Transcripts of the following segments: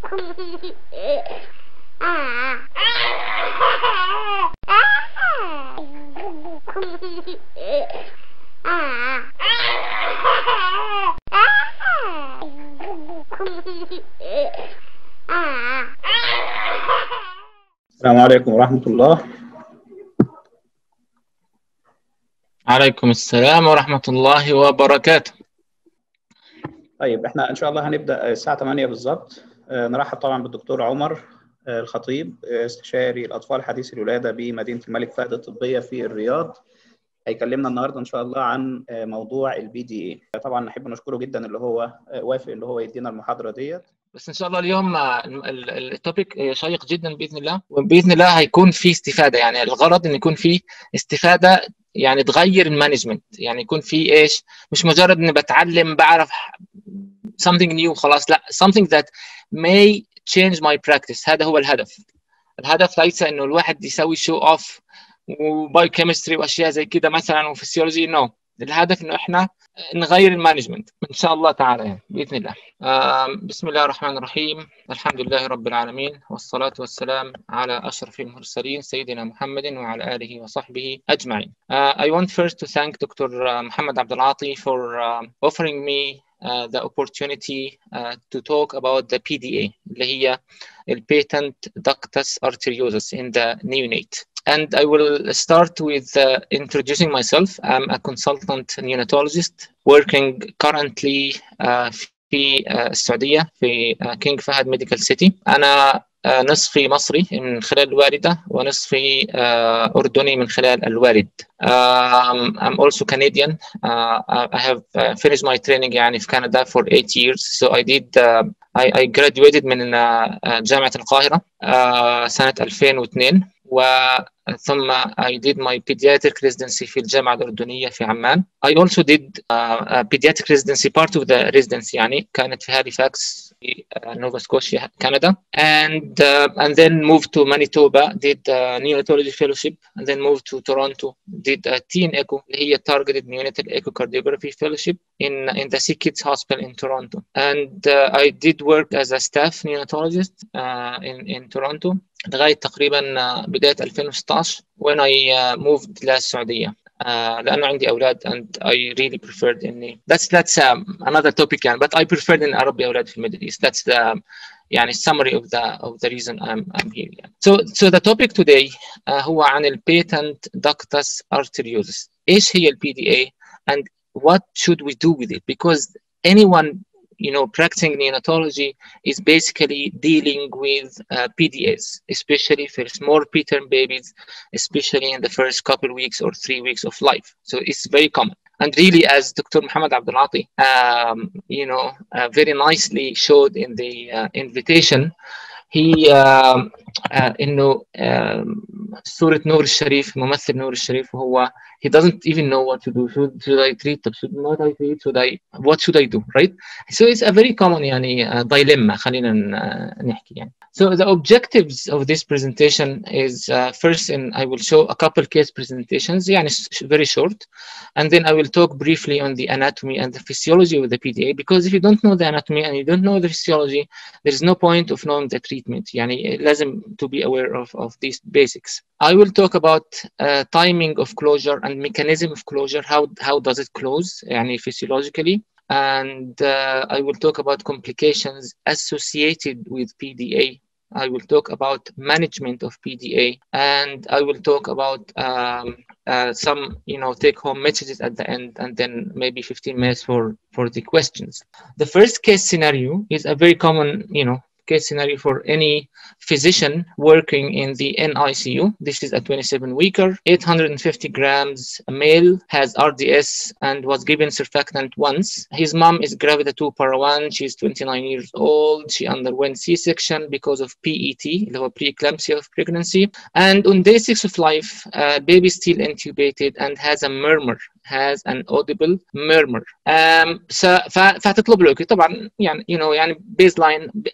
السلام عليكم ورحمة الله عليكم السلام ورحمة الله وبركاته طيب احنا ان شاء الله هنبدا الساعه 8 بالظبط آه، نرحب طبعا بالدكتور عمر آه، الخطيب آه، استشاري الاطفال حديث الولاده بمدينه الملك فهد الطبيه في الرياض هيكلمنا النهارده ان شاء الله عن موضوع البي دي اي طبعا نحب نشكره جدا اللي هو وافق اللي هو يدينا المحاضره ديت بس ان شاء الله اليوم التوبيك شيق جدا باذن الله وباذن الله هيكون في استفاده يعني الغرض ان يكون في استفاده يعني تغير المانجمنت يعني يكون في ايش مش مجرد اني بتعلم بعرف something new خلاص لا something that may change my practice هذا هو الهدف الهدف ليس انه الواحد يسوي شو اوف وباي كيمستري واشياء زي كده مثلا وفسيولوجي نو no. الهدف انه احنا نغير المانجمنت ان شاء الله تعالى يعني باذن الله بسم الله الرحمن الرحيم الحمد لله رب العالمين والصلاه والسلام على اشرف المرسلين سيدنا محمد وعلى اله وصحبه اجمعين uh, I want first to thank Dr. Muhammad Abdul Ati for uh, offering me uh, the opportunity uh, to talk about the PDA اللي هي البيتنت ductus arteriosus in the neonate. And I will start with uh, introducing myself. I'm a consultant neonatologist working currently uh, في السعودية في كينج فهد ميديكال سيتي أنا نصفي مصري من خلال الوالدة ونصفي أردني من خلال الوالد um, I'm also Canadian uh, I have finished my training يعني في كندا for eight years so I did uh, I, I graduated من جامعة القاهرة uh, سنة 2002 و ثم I did my pediatric residency في الجامعة الأردنية في عمان. I also did uh, a pediatric residency part of the residency يعني كانت في هاليفاكس في نوفا سكوشيا كندا and uh, and then moved to Manitoba did a neonatology fellowship and then moved to Toronto did a teen echo اللي هي targeted neonatal echocardiography fellowship in in the Sick Kids Hospital in Toronto and uh, I did work as a staff neonatologist uh, in in Toronto لغاية تقريبا بداية 2016 when I uh, moved للسعودية uh, لأنه عندي أولاد and I really preferred إني that's that's um, another topic يعني but I preferred إني أربي أولاد في الميدل إيست that's the يعني summary of the of the reason I'm I'm here يعني. so so the topic today uh, هو عن ال patent ductus arteriosus إيش هي ال PDA and what should we do with it because anyone you know, practicing neonatology is basically dealing with uh, PDAs, especially for small preterm babies, especially in the first couple weeks or three weeks of life. So it's very common. And really, as Dr. Muhammad Abdulati, um, you know, uh, very nicely showed in the uh, invitation, he um, uh, انه سورة نور الشريف ممثل نور الشريف وهو he doesn't even know what to do should, should I treat طب should not I treat should I what should I do right so it's a very common يعني uh, dilemma خلينا نحكي يعني so the objectives of this presentation is uh, first in I will show a couple case presentations يعني very short and then I will talk briefly on the anatomy and the physiology of the PDA because if you don't know the anatomy and you don't know the physiology there is no point of knowing the treatment يعني لازم to be aware of, of these basics. I will talk about uh, timing of closure and mechanism of closure. How, how does it close يعني physiologically? And uh, I will talk about complications associated with PDA. I will talk about management of PDA and I will talk about um, uh, some, you know, take home messages at the end and then maybe 15 minutes for, for the questions. The first case scenario is a very common, you know, case scenario for any physician working in the NICU. This is a 27 weeker, 850 grams. A male has RDS and was given surfactant once. His mom is gravida 2 para 1. She's 29 years old. She underwent C section because of PET, the preeclampsia of pregnancy. And on day six of life, uh, baby still intubated and has a murmur has an audible murmur um, فهتطلب له طبعا يعني you know يعني بيز لاين اي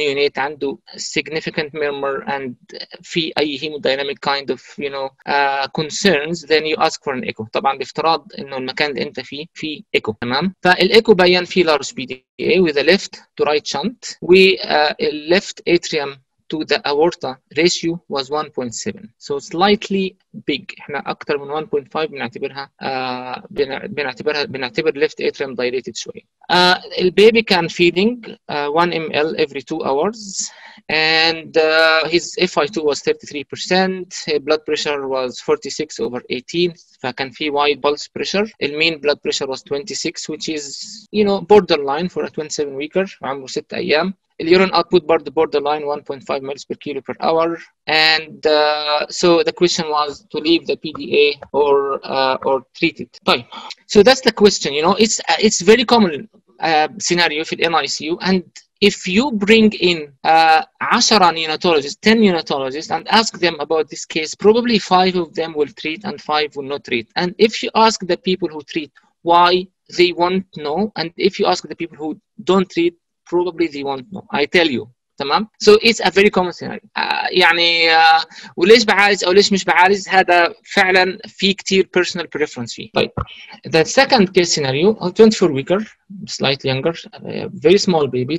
neonate عنده significant murmur and في أي hemodynamic kind of you know uh, concerns then you ask for an echo طبعا بافتراض إنه المكان اللي أنت فيه فيه echo تمام فالإيكو بين فيه large PDA with a left to right shunt و uh, left atrium to the aorta ratio was 1.7 so slightly big احنا اكتر من 1.5 بنعتبرها uh, بنعتبرها بنعتبر left atrium dilated شويه uh, البيبي كان feeding uh, 1 ml every 2 hours and uh, his FI2 was 33% his blood pressure was 46 over 18 فكان في wide pulse pressure المين blood pressure was 26 which is you know borderline for a 27 weeker عمره 6 ايام اليورين output برضه borderline 1.5 mils per kilo per hour and uh, so the question was to leave the PDA or uh, or treat it طيب so that's the question you know it's it's very common uh, scenario في ال NICU and if you bring in uh, 10 neonatologists, 10 neonatologists, and ask them about this case, probably five of them will treat and five will not treat. And if you ask the people who treat why they won't know, and if you ask the people who don't treat, probably they won't know. I tell you. تمام so it's a very common scenario uh, يعني uh, وليش بعالج او ليش مش بعالج هذا فعلا في كتير personal preference فيه طيب the second case scenario 24 weeker slightly younger uh, very small baby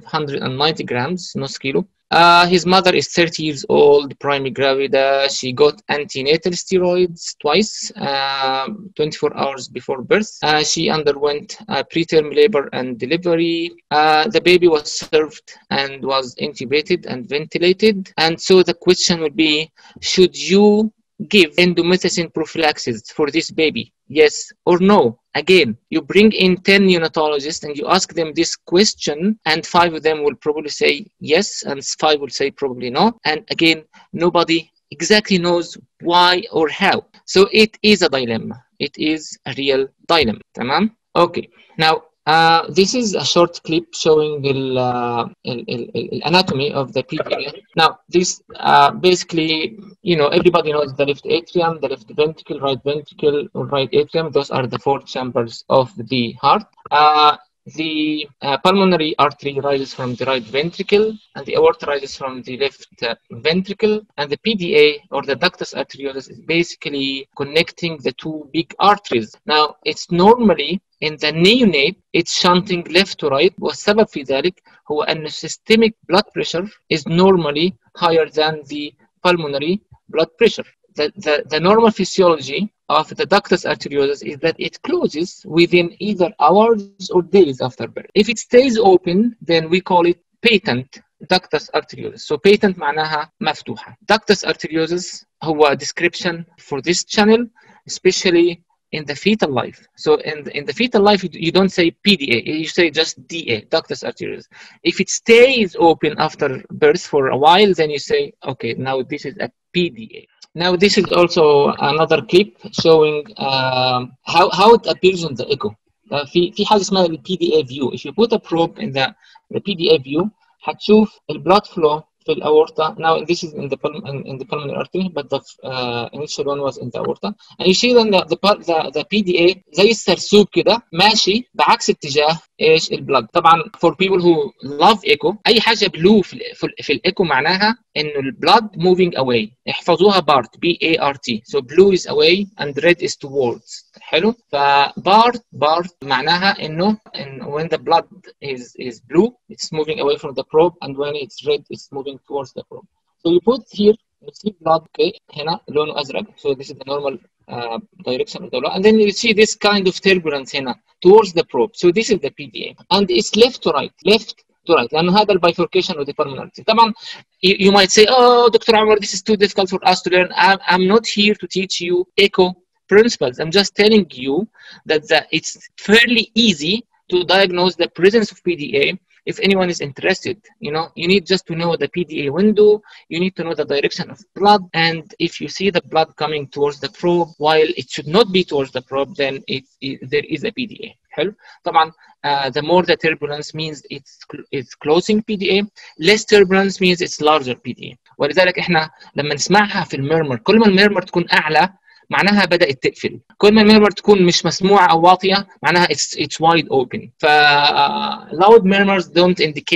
590 grams نص كيلو Uh, his mother is 30 years old, primary gravida. She got antenatal steroids twice, uh, 24 hours before birth. Uh, she underwent preterm labor and delivery. the baby was served and was intubated and ventilated. And so the question would be, should you give endomethacin prophylaxis for this baby? Yes or no? Again, you bring in 10 neonatologists and you ask them this question, and five of them will probably say yes, and five will say probably no. And again, nobody exactly knows why or how. So it is a dilemma. It is a real dilemma. Tamam? Okay. Now, uh, this is a short clip showing the uh, anatomy of the PDA. Now, this uh, basically, you know, everybody knows the left atrium, the left ventricle, right ventricle, or right atrium. Those are the four chambers of the heart. the pulmonary artery rises from the right ventricle, and the aorta rises from the left ventricle, and the PDA or the ductus arteriosus is basically connecting the two big arteries. Now, it's normally in the neonate it's shunting left to right والسبب في ذلك هو أن systemic blood pressure is normally higher than the pulmonary blood pressure. The, the, the normal physiology of the ductus arteriosus is that it closes within either hours or days after birth. If it stays open, then we call it patent ductus arteriosus. So patent معناها مفتوحة. Ductus arteriosus هو description for this channel, especially in the fetal life. So in the, in the fetal life, you, you, don't say PDA, you say just DA, ductus arteriosus. If it stays open after birth for a while, then you say, okay, now this is a PDA. Now this is also another clip showing um, how, how it appears on the echo. Uh, في في حاجه اسمها ال PDA view. If you put a probe in the, the PDA view, هتشوف ال blood flow في الأورطة. Now this is in the in, in the pulmonary artery, but the uh, initial one was in the aorta. And you see then the the, the, the PDA زي السرسوب كده ماشي بعكس اتجاه ايش البلد. طبعا for people who love echo أي حاجة بلو في, في, في الإيكو معناها إنه البلد moving away. احفظوها بارت B A R T. So blue is away and red is towards. حلو فبارت بارت معناها انه in when the blood is is blue it's moving away from the probe and when it's red it's moving towards the probe so you put here you see blood okay هنا لونه ازرق so this is the normal uh, direction of the blood and then you see this kind of turbulence هنا towards the probe so this is the PDA and it's left to right left to right لانه هذا البايفوركيشن of the pulmonary طبعا you, you might say oh Dr. Amar this is too difficult for us to learn I'm, I'm not here to teach you echo principles. I'm just telling you that the, it's fairly easy to diagnose the presence of PDA if anyone is interested. You know, you need just to know the PDA window, you need to know the direction of blood, and if you see the blood coming towards the probe while it should not be towards the probe, then it, it there is a PDA. حلو طبعا uh, the more the turbulence means it's it's closing PDA less turbulence means it's larger PDA ولذلك احنا لما نسمعها في الميرمر كل ما الميرمر تكون اعلى معناها بدات تقفل كل ما الميرمر تكون مش مسموعه او واطيه معناها it's it's wide open ف uh, loud murmurs don't indicate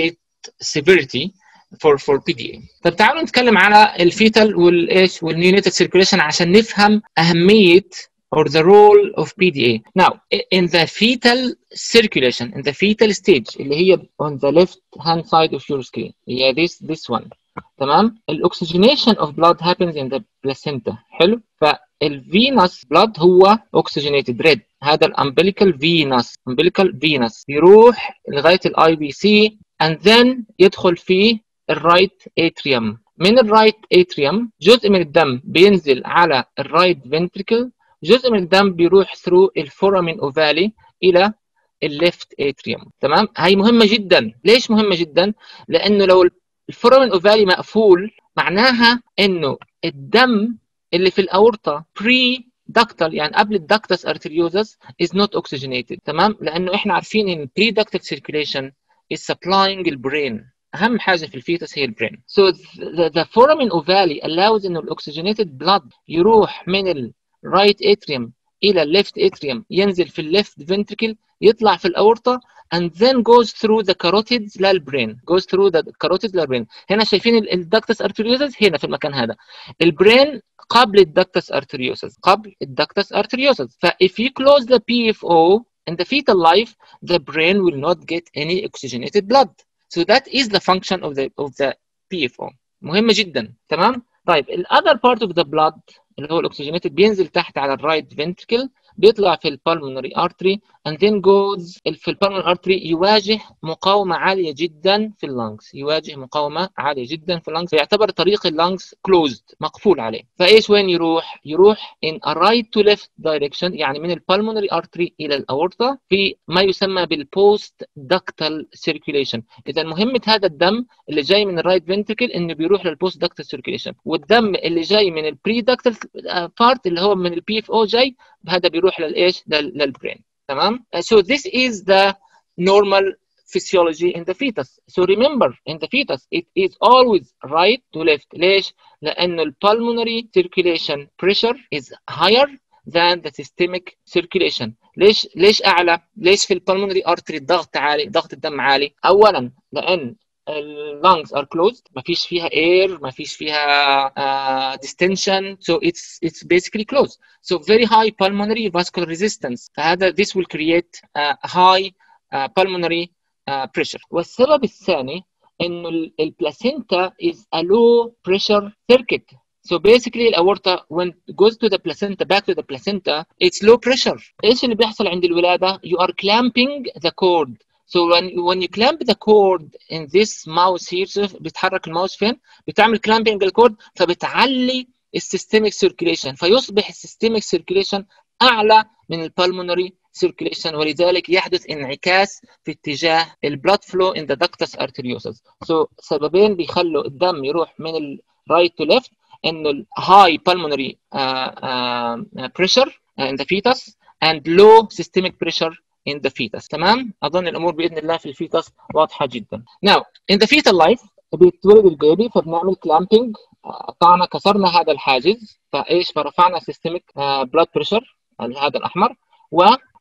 severity for for PDA طب تعالوا نتكلم على الفيتال والايش والنيونيتال سيركيوليشن عشان نفهم اهميه or the role of PDA. Now, in the fetal circulation, in the fetal stage اللي هي on the left hand side of your screen هي this this one تمام الاكسجينيشن of blood happens in the placenta حلو فالفينوس blood هو oxygenated red هذا الامبليكال فينوس umbilical فينوس يروح لغايه الاي بي سي and then يدخل في الرايت اتريوم من الرايت اتريوم جزء من الدم بينزل على الرايت فنتريكل جزء من الدم بيروح ثرو الفورامين اوفالي الى الليفت اتريوم تمام هي مهمه جدا ليش مهمه جدا لانه لو الفورامين اوفالي مقفول معناها انه الدم اللي في الاورطه بري دكتال يعني قبل الدكتس ارتريوزس is not oxygenated تمام لانه احنا عارفين ان pre ductal circulation is supplying البرين اهم حاجه في الفيتس هي البرين so the, the foramen ovale allows انه الاكسجينيتد blood يروح من ال right atrium الى الليفت atrium ينزل في الليفت ventricle يطلع في الاورطه and then goes through the carotids للبرين goes through the carotids للبرين هنا شايفين الدكتس ارتريوزس هنا في المكان هذا البرين قبل الدكتس ارتريوسس قبل الدكتس ارتريوسس ف if you close the PFO in the fetal life the brain will not get any oxygenated blood so that is the function of the of the PFO مهمه جدا تمام طيب ال other part of the blood اللي هو الاكسجينيتد بينزل تحت على الرايت فنتركل بيطلع في البالمونري ارتري and then goes في البالمونري ارتري يواجه مقاومه عاليه جدا في اللنجز يواجه مقاومه عاليه جدا في اللنجز فيعتبر طريق اللنجز كلوزد مقفول عليه فايش وين يروح يروح in a right to left direction يعني من البالمونري ارتري الى الاورطه في ما يسمى بالبوست دكتال سيركيوليشن اذا مهمه هذا الدم اللي جاي من الرايت فنتركل انه بيروح للبوست دكتال سيركيوليشن والدم اللي جاي من البري دكتال بارت اللي هو من البي اف او جاي هذا بيروح للايش للبرين تمام so this is the normal physiology in the fetus so remember in the fetus it is always right to left ليش لانه البulmonary circulation pressure is higher than the systemic circulation ليش ليش اعلى ليش في البلمونري ارتري الضغط عالي ضغط الدم عالي اولا لان اللونجز ار closed ما فيش فيها air ما فيش فيها uh, distension so it's it's basically closed so very high pulmonary vascular resistance فهذا this will create uh, high uh, pulmonary uh, pressure والسبب الثاني انه البلاسينتا is a low pressure circuit So basically الأورطة when it goes to the placenta back to the placenta it's low pressure. إيش اللي بيحصل عند الولادة؟ You are clamping the cord So when when you clamp the cord in this mouse here شوف بيتحرك الماوس فين؟ بتعمل clamping الكورد فبتعلي السيستميك سيركيليشن فيصبح السيستميك سيركيليشن اعلى من البلمونري circulation ولذلك يحدث انعكاس في اتجاه البلاد فلو in the ductus arteriosus. So سببين بيخلوا الدم يروح من ال right to left انه ال high pulmonary uh, uh, pressure in the fetus and low systemic pressure in the fetus تمام اظن الامور باذن الله في الفيتس واضحه جدا now in the fetal life بيتولد البيبي فبنعمل كلامبينج قطعنا كسرنا هذا الحاجز فايش فرفعنا سيستميك بلاد بريشر هذا الاحمر و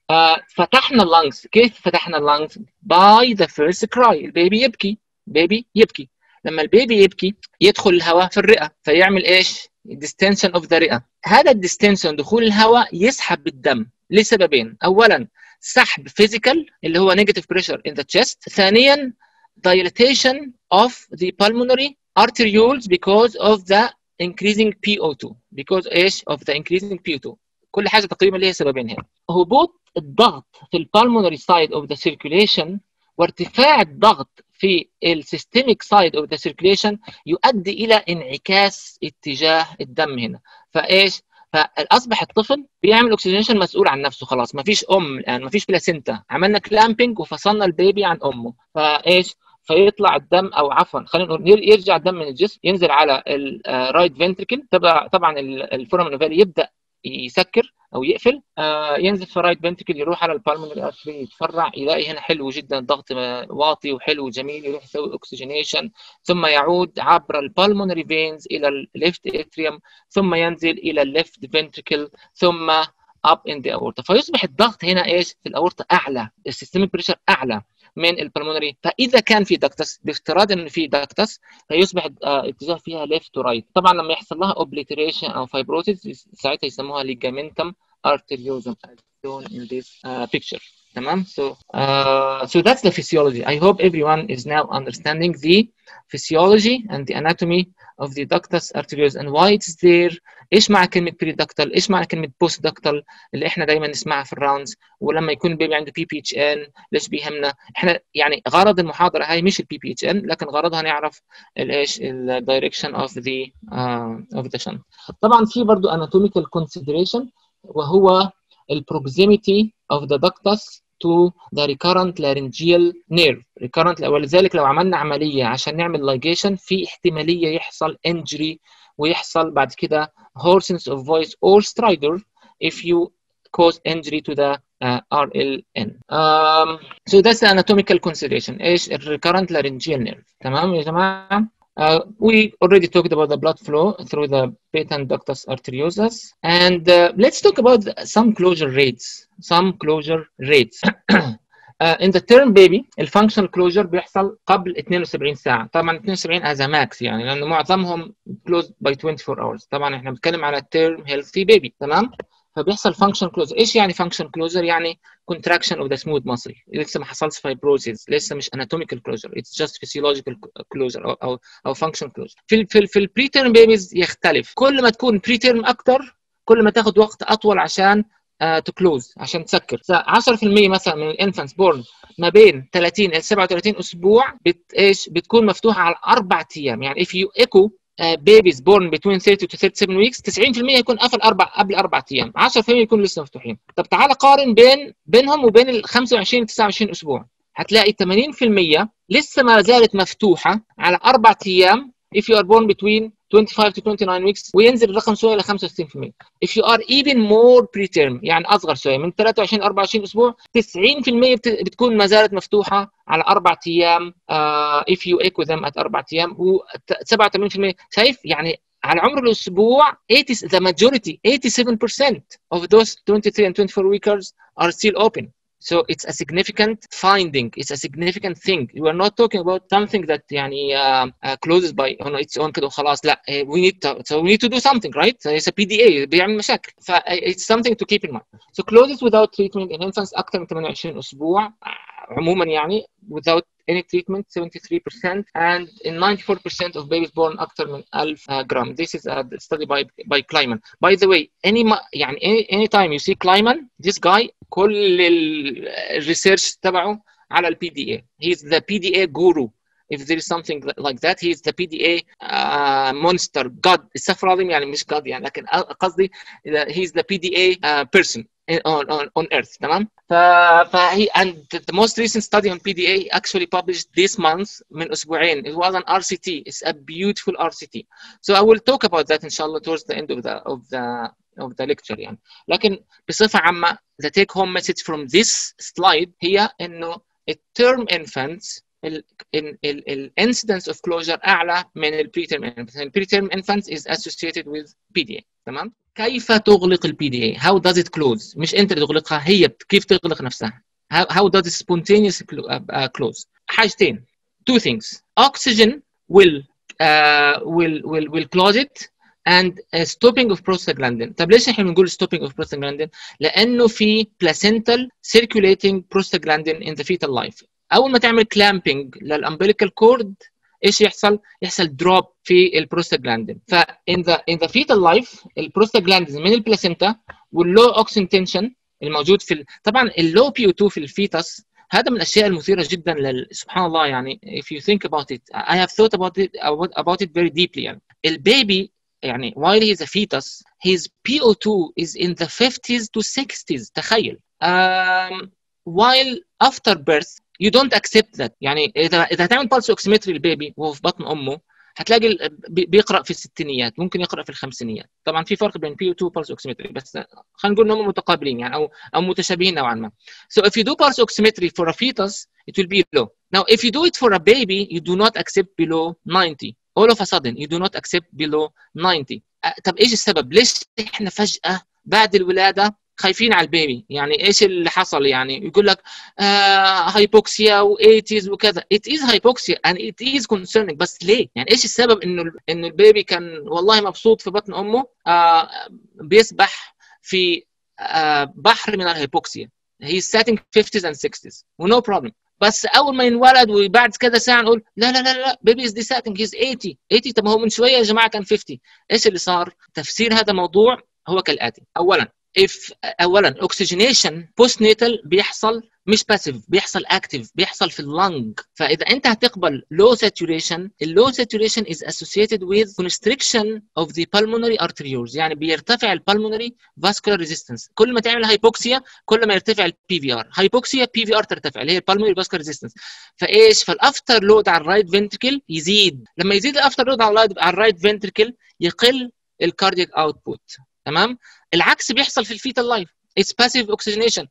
فتحنا اللنجز كيف فتحنا اللنجز باي ذا فيرست كراي البيبي يبكي بيبي يبكي لما البيبي يبكي يدخل الهواء في الرئه فيعمل ايش ديستنشن اوف ذا رئه هذا الديستنشن دخول الهواء يسحب الدم لسببين اولا سحب فيزيكال اللي هو نيجاتيف بريشر ان ذا تشيست ثانيا dilatation of the pulmonary arterioles because of the increasing PO2 because ايش of the increasing PO2 كل حاجه تقريبا ليها سببين هنا هبوط الضغط في البالمونري سايد اوف ذا سيركيوليشن وارتفاع الضغط في السيستميك سايد اوف ذا سيركيوليشن يؤدي الى انعكاس اتجاه الدم هنا فايش فاصبح الطفل بيعمل اوكسجينيشن مسؤول عن نفسه خلاص ما فيش ام الان ما فيش بلاسينتا عملنا كلامبينج وفصلنا البيبي عن امه فايش فيطلع الدم او عفوا خلينا نقول يرجع الدم من الجسم ينزل على الرايت فنتريكل طبعا الفورامين اوفالي يبدا يسكر او يقفل آه ينزل في الرايت فنتريكل يروح على البالمونري ارتري يتفرع يلاقي هنا حلو جدا الضغط واطي وحلو وجميل يروح يسوي اوكسجينيشن ثم يعود عبر البالمونري فينز الى الليفت اتريوم ثم ينزل الى الليفت فنتريكل ثم up in the aorta فيصبح الضغط هنا ايش في الاورطه اعلى السيستميك بريشر اعلى من البلمونري فاذا كان في دكتس بافتراض ان في دكتس فيصبح اتجاه فيها ليفت تو رايت طبعا لما يحصل لها اوبليتريشن او فايبروسيس ساعتها يسموها ليجامنتم arteriosum as shown in this uh, picture تمام so uh, so that's the physiology I hope everyone is now understanding the physiology and the anatomy of the ductus arteriosus and why it's there ايش معنى كلمه بريدكتال ايش معنى كلمه بوست دكتال اللي احنا دايما نسمعها في الراوندز ولما يكون البيبي عنده بي بي اتش ان ليش بيهمنا احنا يعني غرض المحاضره هاي مش البي بي اتش ان لكن غرضها نعرف الايش الدايركشن اوف ذا اوف ذا شنت طبعا في برضه anatomical consideration وهو البروكسيميتي of the ductus to the recurrent laryngeal nerve recurrent ولذلك لو عملنا عمليه عشان نعمل ligation في احتماليه يحصل injury ويحصل بعد كده hoarseness of voice or stridor if you cause injury to the uh, RLN. Um, so that's the anatomical consideration. ايش recurrent laryngeal nerve تمام يا جماعه؟ Uh, we already talked about the blood flow through the patent ductus arteriosus. And uh, let's talk about some closure rates. Some closure rates. uh, in the term baby, الفانكشنال closure بيحصل قبل 72 ساعة. طبعا 72 as a max يعني لأنه معظمهم closed by 24 hours. طبعا احنا بنتكلم على term healthy baby تمام؟ فبيحصل فانكشن كلوزر ايش يعني فانكشن كلوزر يعني contraction of the smooth muscle لسه ما حصلش fibrosis لسه مش anatomical closure it's just physiological closure او او, أو function closure في ال في ال في البري تيرم بيبيز يختلف كل ما تكون بري تيرم اكتر كل ما تاخد وقت اطول عشان تكلوز uh, عشان تسكر 10% مثلا من الانفانتس بورن ما بين 30 الى 37 اسبوع بت ايش بتكون مفتوحه على اربع ايام يعني if you echo بيبيز بورن بين 30 to 37 ويكس 90% يكون قفل اربع قبل اربع ايام 10% يكون لسه مفتوحين طب تعال قارن بين بينهم وبين ال 25 29 اسبوع هتلاقي 80% لسه ما زالت مفتوحه على اربع ايام if you are born between 25 to 29 weeks وينزل الرقم شويه ل 65% if you are even more preterm يعني اصغر شويه من 23 ل 24 اسبوع 90% بتكون ما زالت مفتوحه على اربع ايام uh, if you echo them at اربع ايام و 87% شايف يعني على عمر الاسبوع 80 the majority 87% of those 23 and 24 weekers are still open So it's a significant finding. It's a significant thing. You are not talking about something that يعني uh, uh, closes by on its own كده وخلاص لا we need to so we need to do something right so it's a PDA بيعمل مشاكل ف it's something to keep in mind. So closes without treatment in infants أكثر من 28 أسبوع عموما يعني without any treatment 73% and in 94% of babies born أكثر من 1000 uh, gram. This is a study by by Kleiman. By the way, any يعني any, anytime you see Kleiman, this guy كل الريسيرش تبعه على البي دي اي. He's the PDA guru. If there is something like that, he is the PDA uh, monster, God. استغفر الله يعني مش God يعني لكن قصدي he is the PDA uh, person on, on, on earth تمام ف, فهي and the most recent study on PDA actually published this month من اسبوعين it was an RCT it's a beautiful RCT so I will talk about that inshallah towards the end of the of the of the lecture يعني لكن بصفة عامة the take home message from this slide هي انه الترم infants الانسيدنس اوف كلوجر اعلى من البريتيرم انفانتس البريتيرم انفانتس is associated with PDA تمام كيف تغلق البي دي اي how does it close مش انت اللي تغلقها هي كيف تغلق نفسها how, how does it spontaneously close حاجتين two things oxygen will uh, will will will close it and uh, stopping of prostaglandin طب ليش احنا بنقول stopping of prostaglandin لانه في placental circulating prostaglandin in the fetal life اول ما تعمل كلامبنج للامبليكال كورد ايش يحصل؟ يحصل دروب في البروستاجلاندين ف in the in the fetal life البروستاجلاندين من البلاسينتا واللو اوكسين تنشن الموجود في ال... طبعا اللو بي او 2 في الفيتس هذا من الاشياء المثيره جدا لل... سبحان الله يعني if you think about it I have thought about it about it very deeply يعني البيبي يعني while he is a fetus his PO2 is in the 50s to 60s تخيل um, while after birth you don't accept that يعني اذا اذا هتعمل بالس اوكسيمتري للبيبي وهو في بطن امه هتلاقي بيقرا في الستينيات ممكن يقرا في الخمسينيات طبعا في فرق بين بي 2 بالس اوكسيمتري بس خلينا نقول انهم متقابلين يعني او او متشابهين نوعا ما so if you do pulse oximetry for a fetus it will be low now if you do it for a baby you do not accept below 90 all of a sudden you do not accept below 90 طب ايش السبب ليش احنا فجاه بعد الولاده خايفين على البيبي يعني ايش اللي حصل يعني يقول لك آه هايبوكسيا وايتيز وكذا it is hypoxia and it is concerning بس ليه يعني ايش السبب انه انه البيبي كان والله مبسوط في بطن امه آه بيسبح في آه بحر من الهيبوكسيا هي setting 50s and 60s ونو بروبلم بس اول ما ينولد وبعد كذا ساعه نقول لا لا لا لا بيبي از ديساتنج هيز 80 80 طب هو من شويه يا جماعه كان 50 ايش اللي صار؟ تفسير هذا الموضوع هو كالاتي اولا if اولا اوكسجينيشن بوست نيتال بيحصل مش باسيف بيحصل اكتف بيحصل في اللنج فاذا انت هتقبل low saturation اللو saturation is associated with constriction of the pulmonary arterioles يعني بيرتفع البلمونري vascular resistance كل ما تعمل هايبوكسيا كل ما يرتفع البي في ار هايبوكسيا بي في ار ترتفع اللي هي البلمونري vascular resistance فايش فالافتر لود على الرايت فنتركل يزيد لما يزيد الافتر لود على الرايت فنتركل يقل الكاردياك اوتبوت تمام العكس بيحصل في الفيتال لايف It's passive oxygenation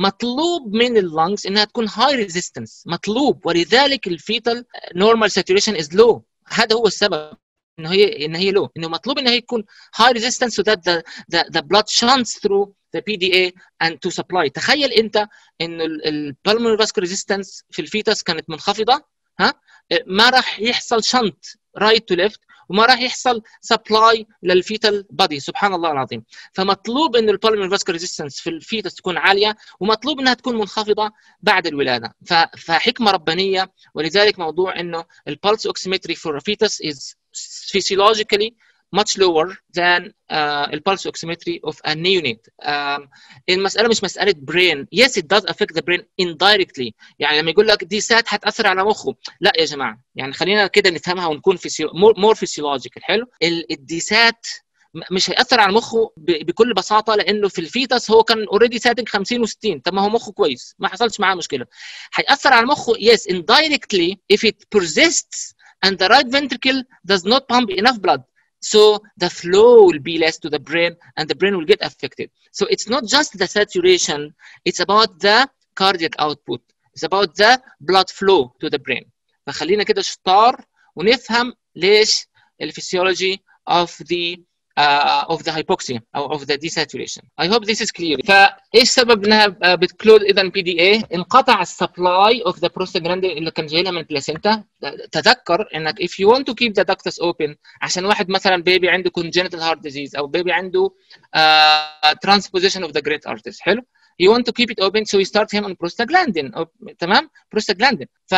مطلوب من اللنجز انها تكون high resistance مطلوب ولذلك الفيتال normal saturation is low هذا هو السبب انه هي ان هي لو انه مطلوب ان هي تكون high resistance so that the the, the blood shunts through the PDA and to supply تخيل انت انه البلمونري vascular resistance في الفيتس كانت منخفضه ها ما راح يحصل شنط رايت تو ليفت وما راح يحصل سبلاي للفيتال بادي سبحان الله العظيم فمطلوب ان البوليمر فاسكولار ريزيستنس في الفيتس تكون عاليه ومطلوب انها تكون منخفضه بعد الولاده فحكمه ربانيه ولذلك موضوع انه البلس اوكسيمتري فور فيتس از physiologically much lower than uh, pulse oximetry of a neonate. Um, المسألة مش مسألة brain. Yes, it does affect the brain indirectly. يعني لما يقول لك دي سات هتأثر على مخه. لا يا جماعة. يعني خلينا كده نفهمها ونكون فيسيو... more, more physiological. حلو؟ الديسات مش هيأثر على مخه بكل بساطة لأنه في الفيتس هو كان اوريدي ساتنج 50 و60 طب ما هو مخه كويس ما حصلش معاه مشكلة هيأثر على مخه yes indirectly if it persists and the right ventricle does not pump enough blood so the flow will be less to the brain and the brain will get affected so it's not just the saturation it's about the cardiac output it's about the blood flow to the brain فخلينا كده شطار ونفهم ليش الفسيولوجي of the uh, of the hypoxia او of the desaturation. I hope this is clear. فايش سبب انها بتكلود اذا بي دي اي؟ انقطع السبلاي اوف ذا prostaglandin اللي كان جاي لها من البلاسينتا تذكر انك if you want to keep the ductus open عشان واحد مثلا بيبي عنده congenital heart disease او بيبي عنده uh, transposition of the great arteries حلو؟ you want to keep it open so you start him on prostaglandin أو, تمام؟ prostaglandin ف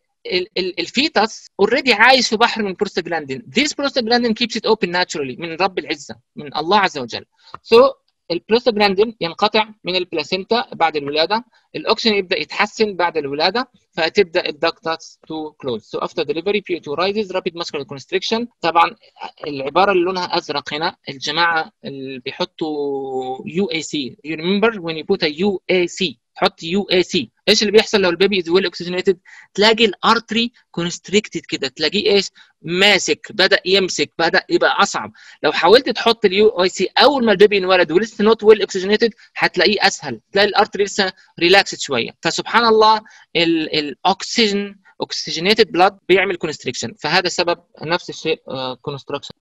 الفيتس اوريدي عايش في بحر من بروستاجلاندين this prostaglandin keeps it open naturally من رب العزه من الله عز وجل so البروستاجلاندين ينقطع من البلاسينتا بعد الولاده الاكسجين يبدا يتحسن بعد الولاده فتبدا الدكتس تو كلوز so after delivery PO2 rises rapid muscular constriction طبعا العباره اللي لونها ازرق هنا الجماعه اللي بيحطوا يو اي سي you remember when you put a UAC تحط يو اي سي ايش اللي بيحصل لو البيبي از ويل اوكسجينيتد تلاقي الارتري كونستريكتد كده تلاقيه ايش ماسك بدا يمسك بدا يبقى اصعب لو حاولت تحط اليو اي سي اول ما البيبي انولد ولسه نوت ويل اوكسجينيتد هتلاقيه اسهل تلاقي الارتري لسه ريلاكسد شويه فسبحان الله الاكسجين اوكسجينيتد بلاد بيعمل كونستريكشن فهذا سبب نفس الشيء كونستراكشن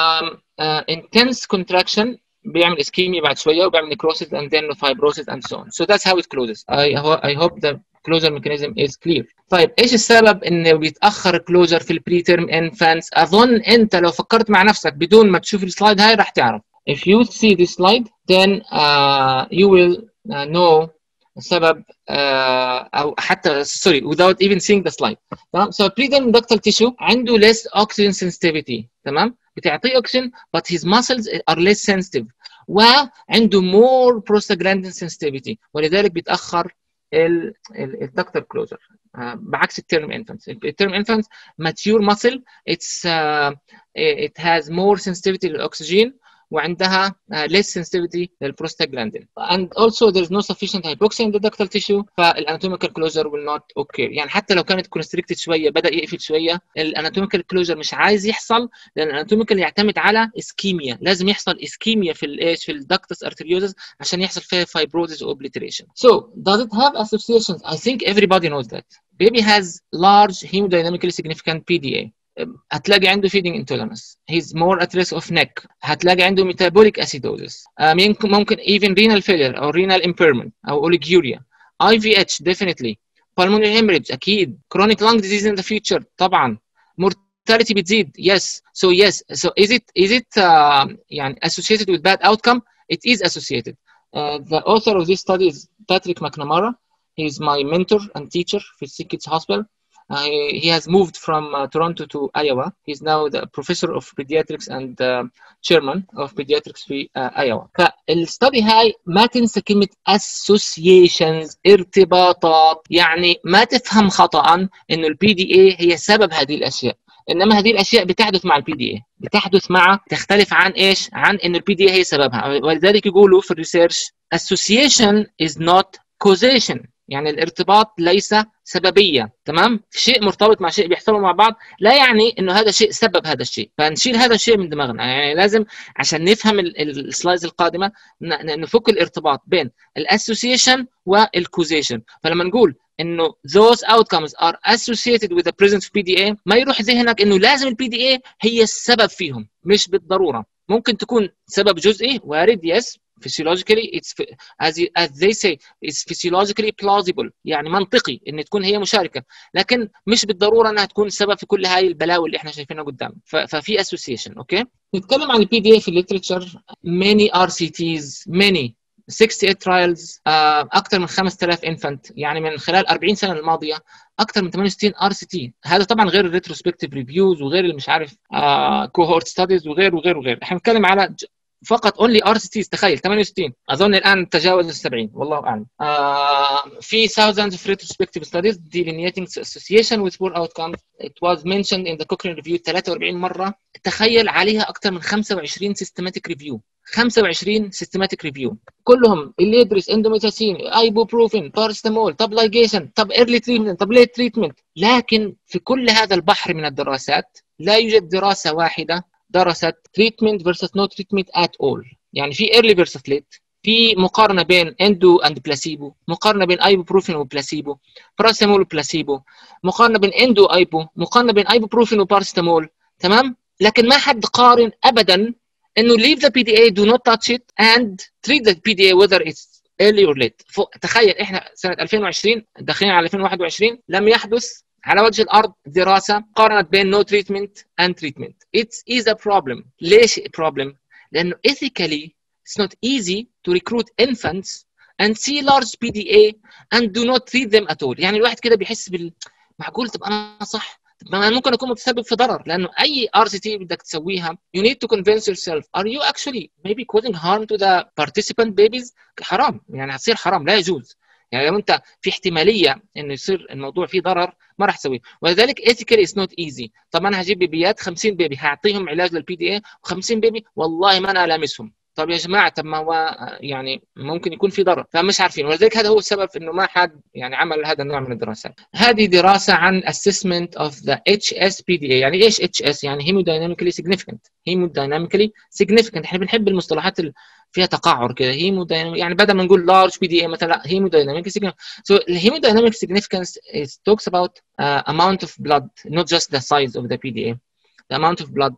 انتنس كونتراكشن بيعمل اسكيميا بعد شويه وبيعمل necrosis and then fibrosis and so on so that's how it closes I, I hope the closure mechanism is clear طيب ايش السبب انه بيتاخر الكلوجر في البري تيرم انفانتس اظن انت لو فكرت مع نفسك بدون ما تشوف السلايد هاي راح تعرف if you see this slide then uh, you will uh, know سبب uh, او حتى sorry without even seeing the slide تمام so preterm ductal tissue عنده less oxygen sensitivity تمام بتعطيه اكسجين but his muscles are less sensitive وعنده more prostaglandin sensitivity ولذلك بيتاخر الدكتال كلوزر بعكس التيرم انفانتس التيرم انفانتس mature muscle it's uh, it has more sensitivity للاكسجين وعندها uh, less sensitivity للبروستاجلاندين and also there is no sufficient hypoxia in the ductal tissue فالاناتوميكال closure will not occur يعني حتى لو كانت constricted شويه بدا يقفل شويه الاناتوميكال closure مش عايز يحصل لان الاناتوميكال يعتمد على اسكيميا لازم يحصل اسكيميا في الايش في الدكتس ارتريوزس عشان يحصل فيها fibrosis or obliteration so does it have associations I think everybody knows that baby has large hemodynamically significant PDA هتلاقي عنده feeding intolerance he's more at risk of neck هتلاقي عنده metabolic acidosis ممكن ممكن even renal failure او renal impairment او oliguria IVH definitely pulmonary hemorrhage اكيد chronic lung disease in the future طبعا mortality بتزيد yes so yes so is it is it uh, يعني associated with bad outcome it is associated uh, the author of this study is Patrick McNamara he is my mentor and teacher في Kids Hospital Uh, he, he has moved from uh, Toronto to Iowa. He's now the professor of pediatrics and uh, chairman of pediatrics في Iowa. فالستدي هاي ما تنسى كلمة associations ارتباطات يعني ما تفهم خطأ انه البي دي اي هي سبب هذه الاشياء. انما هذه الاشياء بتحدث مع البي دي اي بتحدث مع تختلف عن ايش عن انه البي دي اي هي سببها ولذلك يقولوا في الريسيرش association is not causation يعني الارتباط ليس سببيه تمام شيء مرتبط مع شيء بيحصلوا مع بعض لا يعني انه هذا شيء سبب هذا الشيء فنشيل هذا الشيء من دماغنا يعني لازم عشان نفهم السلايدز القادمه نفك الارتباط بين الاسوسيشن والكوزيشن فلما نقول انه those outcomes are associated with the presence of PDA ما يروح ذهنك انه لازم البي دي اي هي السبب فيهم مش بالضروره ممكن تكون سبب جزئي وارد يس physiologically it's as as they say it's physiologically plausible يعني منطقي ان تكون هي مشاركه لكن مش بالضروره انها تكون السبب في كل هاي البلاوي اللي احنا شايفينها قدام ففي association اوكي نتكلم عن البي دي اي في الليترشر many RCTs many 68 trials اكثر من 5000 انفنت يعني من خلال 40 سنه الماضيه اكثر من 68 ار سي تي هذا طبعا غير الريتروسبكتيف ريفيوز وغير اللي مش عارف كوهورت ستاديز وغير وغير وغير احنا بنتكلم على فقط اونلي ار سي تيز تخيل 68 اظن الان تجاوز ال 70 والله اعلم آه في thousands of retrospective studies delineating association with poor outcomes it was mentioned in the Cochrane review 43 مره تخيل عليها اكثر من 25 systematic review 25 systematic review كلهم اللي يدرس اندوميتاسين ايبوبروفين بارستامول طب لايجيشن طب ايرلي تريتمنت طب ليت تريتمنت لكن في كل هذا البحر من الدراسات لا يوجد دراسه واحده درست تريتمنت فيرسس نو تريتمنت ات اول يعني في ايرلي فيرسس ليت في مقارنه بين اندو اند بلاسيبو مقارنه بين ايبوبروفين وبلاسيبو باراسيتامول وبلاسيبو مقارنه بين اندو ايبو مقارنه بين ايبوبروفين وباراسيتامول تمام لكن ما حد قارن ابدا انه leave the PDA do not touch it and treat the PDA whether it's early or late تخيل احنا سنه 2020 داخلين على 2021 لم يحدث على وجه الارض دراسه قارنت بين no treatment and treatment it is a problem ليش problem لانه ethically it's not easy to recruit infants and see large PDA and do not treat them at all يعني الواحد كده بيحس بال معقول طب انا صح طب انا ممكن اكون متسبب في ضرر لانه اي ار سي تي بدك تسويها you need to convince yourself are you actually maybe causing harm to the participant babies حرام يعني هتصير حرام لا يجوز يعني لو انت في احتماليه انه يصير الموضوع فيه ضرر ما راح تسويه ولذلك ethically is not easy طب انا هجيب بيبيات 50 بيبي هعطيهم علاج للبي دي اي و50 بيبي والله ما انا لامسهم طب يا جماعه طب ما هو يعني ممكن يكون في ضرر فمش عارفين ولذلك هذا هو السبب انه ما حد يعني عمل هذا النوع من الدراسات هذه دراسه عن assessment of the HSPDA يعني ايش HS يعني hemodynamically significant hemodynamically significant احنا بنحب المصطلحات فيها تقعر كده هيمودايناميك يعني بدل ما نقول لارج بي دي اي مثلا لا هيمودايناميك so الهيمودايناميك significance is talks about uh, amount of blood not just the size of the PDA the amount of blood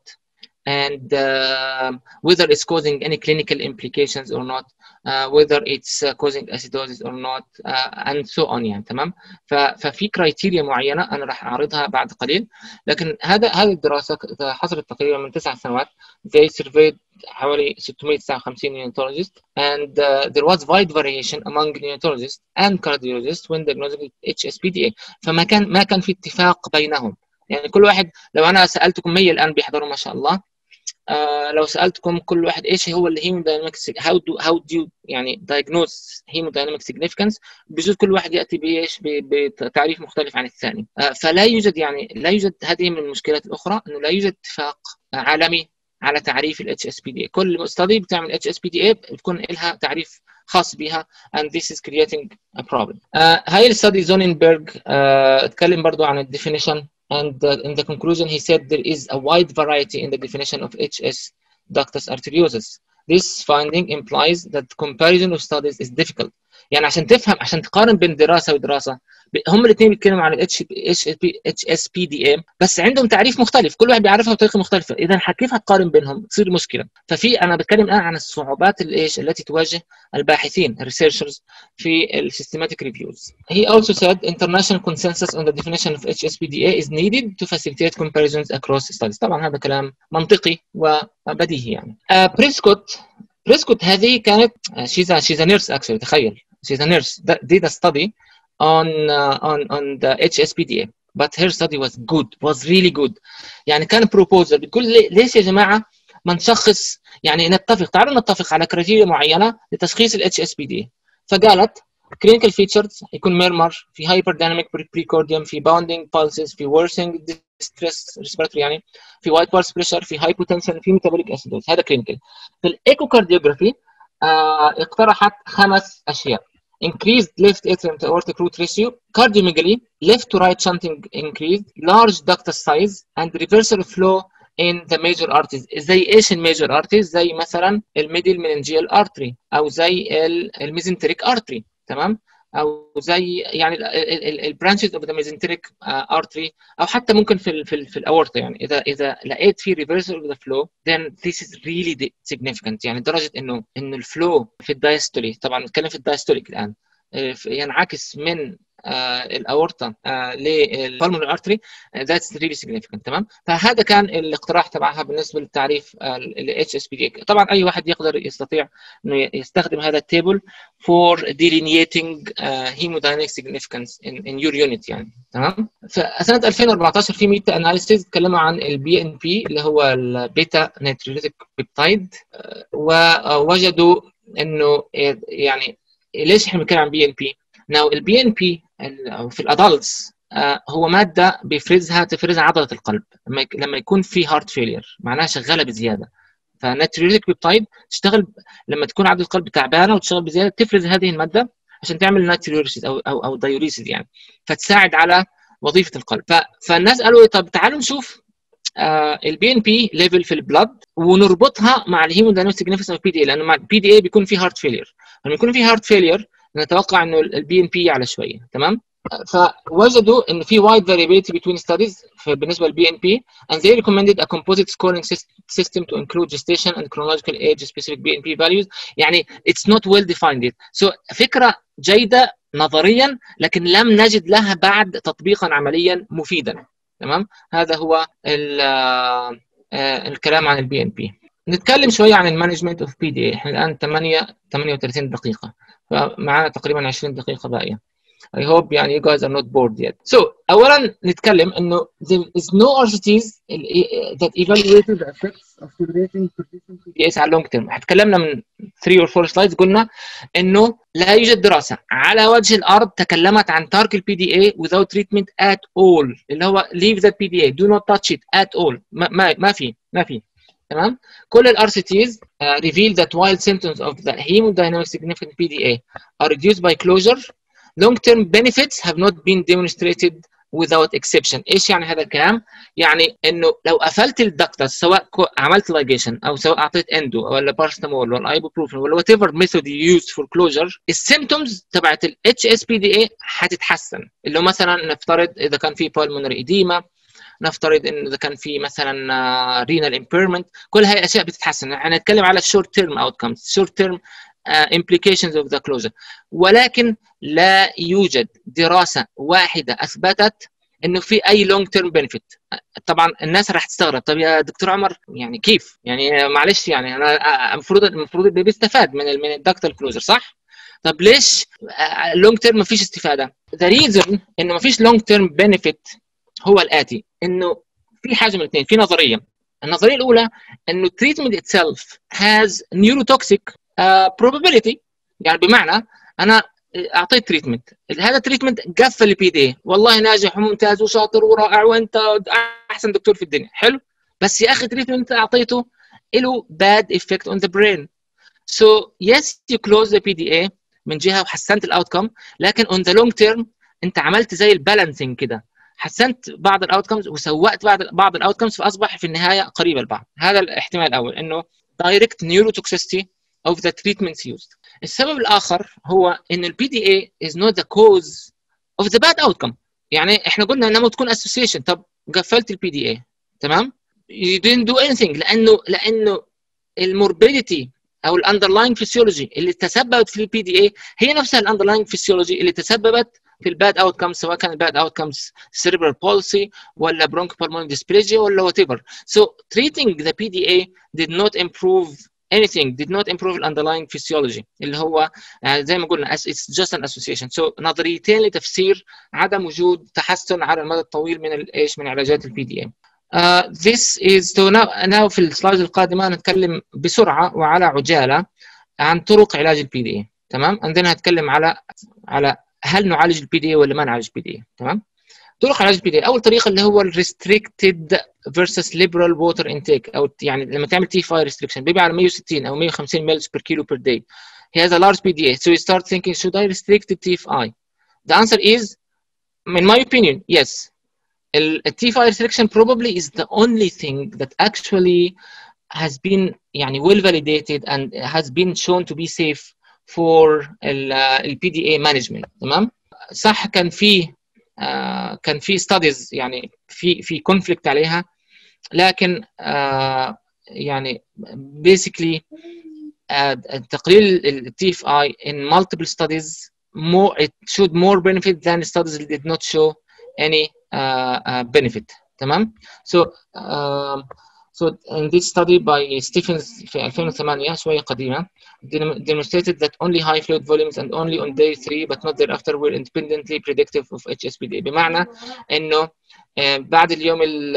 and uh, whether it's causing any clinical implications or not uh, whether it's uh, causing acidosis or not and so on يعني تمام ففي كرايتيريا معينه انا راح اعرضها بعد قليل لكن هذا هذه الدراسه حصلت تقريبا من تسع سنوات they surveyed حوالي 659 neonatologists and uh, there was wide variation among neonatologists and cardiologists when diagnosing HSPDA فما كان ما كان في اتفاق بينهم يعني كل واحد لو انا سالتكم 100 الان بيحضروا ما شاء الله آه لو سالتكم كل واحد ايش هو الهيمودايناميك هاو دو هاو دو يعني دايجنوز هيمودايناميك سيجنيفيكانس بجوز كل واحد ياتي بايش بتعريف مختلف عن الثاني آه فلا يوجد يعني لا يوجد هذه من المشكلات الاخرى انه لا يوجد اتفاق عالمي على تعريف الاتش اس بي دي كل ستادي بتعمل اتش اس بي دي بتكون لها تعريف خاص بها and this is creating a problem. آه هاي الستادي زوننبرغ آه اتكلم برضو عن الديفينيشن and uh, in the conclusion he said there is a wide variety in the definition of HS ductus arteriosus. This finding implies that comparison of studies is difficult. يعني عشان تفهم عشان تقارن بين دراسه ودراسه هم الاثنين بيتكلموا عن الاتش اتش اس بي دي ام بس عندهم تعريف مختلف كل واحد بيعرفها بطريقه مختلفه اذا كيف هتقارن بينهم تصير مشكله ففي انا بتكلم الان عن الصعوبات الايش التي تواجه الباحثين الريسيرشرز في السيستماتيك ريفيوز he also said international consensus on the definition of HSPDA is needed to facilitate comparisons across studies طبعا هذا كلام منطقي وبديهي يعني بريسكوت uh, بريسكوت هذه كانت she's a, she's a nurse actually تخيل she's a nurse that did a study on uh, on on the HSPDA but her study was good was really good يعني كان proposal بتقول لي ليش يا جماعه ما نشخص يعني نتفق تعالوا نتفق على كريتيريا معينه لتشخيص ال HSPDA فقالت clinical features يكون ميرمر في hyper dynamic precordium في bounding pulses في worsening distress respiratory يعني في white pulse pressure في hypotension في metabolic acidosis هذا clinical في الايكوكارديوجرافي آه اقترحت خمس اشياء increased left atrium to aortic root ratio, cardiomegaly, left to right shunting increased, large ductus size, and reversal flow in the major arteries زي ايش الميجر arteries زي مثلا الميدل مننجيال artery او زي الميزنتريك artery تمام او زي يعني البرانشز اوف ذا ميزنتريك ارتري او حتى ممكن في ال في, ال في الاورطه يعني اذا اذا لقيت في ريفرسال اوف ذا فلو then this is really significant يعني لدرجه انه انه الفلو في الدايستولي طبعا بنتكلم في الدايستوليك الان ينعكس من آه الاورطه آه للبلمونري ارتري ذاتس ريلي سيجنيفيكانت تمام فهذا كان الاقتراح تبعها بالنسبه للتعريف الاتش اس بي دي طبعا اي واحد يقدر يستطيع انه يستخدم هذا التيبل for delineating uh, hemodynamic significance in, in your unit يعني تمام فسنه 2014 في ميتا اناليسيز اتكلموا عن البي ان بي اللي هو البيتا نيتريليتيك بيبتايد ووجدوا انه يعني ليش احنا بنتكلم عن بي ان بي؟ ناو البي ان بي في الادلتس هو ماده بيفرزها تفرزها عضله القلب لما لما يكون في هارت فيلير معناها شغاله بزياده فناتريوليتيك بيبتايد تشتغل لما تكون عضله القلب تعبانه وتشتغل بزياده تفرز هذه الماده عشان تعمل ناتريوليسيس او او او دايوريسيس يعني فتساعد على وظيفه القلب ف... فالناس قالوا طب تعالوا نشوف البي ان بي ليفل في البلد ونربطها مع الهيمودايناميك سيجنيفيكانس اوف بي دي اي لانه مع البي دي اي بيكون في هارت فيلير لما يكون في هارت فيلير نتوقع انه البي ان بي يعلى شويه تمام فوجدوا ان في wide variability between studies بالنسبه للبي ان بي and they recommended a composite scoring system to include gestation and chronological age specific BNP values يعني it's not well defined yet so فكره جيده نظريا لكن لم نجد لها بعد تطبيقا عمليا مفيدا تمام هذا هو الكلام عن البي ان بي نتكلم شويه عن المانجمنت اوف بي دي اي احنا الان 8 38 دقيقه فمعنا تقريبا 20 دقيقه باقيه I hope يعني you guys are not bored yet. So أولا نتكلم إنه there is no RCTs that evaluated the effects of tolerating persistent PDAs على long term. تكلمنا من 3 or 4 slides قلنا إنه لا يوجد دراسة على وجه الأرض تكلمت عن ترك ال PDA without treatment at all اللي هو leave that PDA do not touch it at all ما ما, ما في ما في تمام كل ال RCTs uh, reveal that while symptoms of the hemodynamic significant PDA are reduced by closure long term benefits have not been demonstrated without exception ايش يعني هذا الكلام يعني انه لو قفلت الدكتس سواء عملت لايجيشن او سواء اعطيت اندو ولا بارستامول ولا ايبوبروفين ولا وات ايفر ميثود يوزد فور كلوجر السيمتومز تبعت الاتش اس بي دي اي حتتحسن اللي هو مثلا نفترض اذا كان في بالمونري ايديما نفترض ان اذا كان في مثلا رينال امبيرمنت كل هاي الاشياء بتتحسن احنا نتكلم على الشورت تيرم اوتكمز شورت تيرم implications of the closure ولكن لا يوجد دراسه واحده اثبتت انه في اي لونج تيرم بنفيت طبعا الناس راح تستغرب طب يا دكتور عمر يعني كيف يعني معلش يعني انا المفروض المفروض البيبي استفاد من من الدكتال كلوزر صح طب ليش لونج تيرم ما فيش استفاده ذا ريزون انه ما فيش لونج تيرم بنفيت هو الاتي انه في حاجه من الاثنين في نظريه النظريه الاولى انه التريتمنت اتسلف هاز نيوروتوكسيك probability يعني بمعنى انا اعطيت تريتمنت هذا التريتمنت قفل البي دي والله ناجح وممتاز وشاطر ورائع وانت احسن دكتور في الدنيا حلو بس يا اخي التريتمنت اعطيته له bad effect on the brain so yes you close the PDA من جهه وحسنت الاوتكم لكن on the long term انت عملت زي البالانسنج كده حسنت بعض الاوتكمز وسوأت بعض بعض الاوتكمز فاصبح في النهايه قريب البعض هذا الاحتمال الاول انه دايركت نيوروتوكسيستي of the treatments used. السبب الآخر هو إن ال PDA is not the cause of the bad outcome. يعني إحنا قلنا إنها تكون association طب قفلت ال PDA تمام؟ You didn't do anything لأنه لأنه الموربيديتي او الاندرلاين فيسيولوجي اللي تسببت في البي دي اي هي نفسها الاندرلاين فيسيولوجي اللي تسببت في الباد اوت كمز سواء كان الباد اوت كمز cerebral palsy ولا bronchopulmonary dysplasia ولا whatever. So treating the PDA did not improve anything did not improve the underlying physiology اللي هو زي ما قلنا it's just an association so نظريتين لتفسير عدم وجود تحسن على المدى الطويل من الايش من علاجات البي دي اي Uh, this is to now, now في السلايد القادمه نتكلم بسرعه وعلى عجاله عن طرق علاج البي دي اي تمام عندنا هتكلم على على هل نعالج البي دي اي ولا ما نعالج البي دي اي تمام طرق علاج البي دي اي اول طريقه اللي هو الريستريكتد فيرسس ليبرال ووتر انتيك او يعني لما تعمل تي 5 ريستريكشن بيبي على 160 او 150 ملز per kilo per day he has a large PDA so you start thinking should I restrict the TFI the answer is in my opinion yes the T5 restriction probably is the only thing that actually has been يعني well validated and has been shown to be safe for ال PDA management تمام صح كان في uh, كان في studies يعني في في conflict عليها لكن uh, يعني basically uh, تقليل ال TFI in multiple studies more it showed more benefit than studies that did not show any uh, uh, benefit تمام so um, so in this study by Stephens في 2008 شوية قديمة demonstrated that only high fluid volumes and only on day 3 but not thereafter were independently predictive of HSPD بمعنى انه بعد اليوم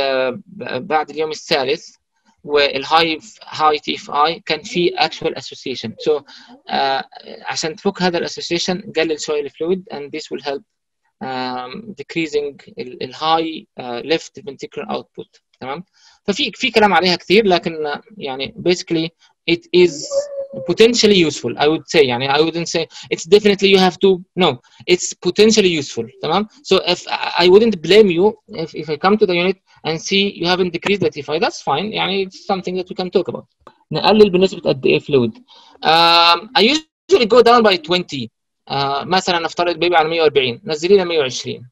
بعد اليوم الثالث والهاي هاي تي اف اي كان في actual association so uh, عشان تفك هذا الاسوسيشن قلل شويه الفلويد and this will help um, decreasing الهاي uh, left ventricular output تمام ففي في كلام عليها كثير لكن يعني basically it is potentially useful I would say يعني I wouldn't say it's definitely you have to no it's potentially useful تمام so if I wouldn't blame you if, if I come to the unit and see you haven't decreased the TFI that's fine يعني it's something that we can talk about نقلل بنسبة قد ايه fluid um, I usually go down by 20 آه مثلا نفترض بيبي على 140 نزلي لها 120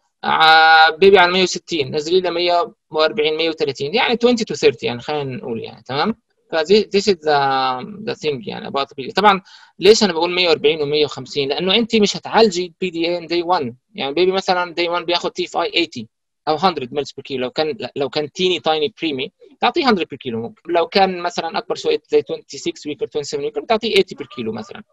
آه بيبي على 160 نزلي لها 140 130 يعني 20 to 30 يعني خلينا نقول يعني تمام ف this is the the thing يعني about the PDA طبعا ليش انا بقول 140 و150 لانه انت مش هتعالجي البي دي اي day 1 يعني بيبي مثلا day 1 بياخد تي اف اي 80 او 100 ملز بير كيلو لو كان لو كان تيني تايني بريمي تعطيه 100 بير كيلو ممكن لو كان مثلا اكبر شويه زي 26 ويك 27 ويك بتعطيه 80 بير كيلو مثلا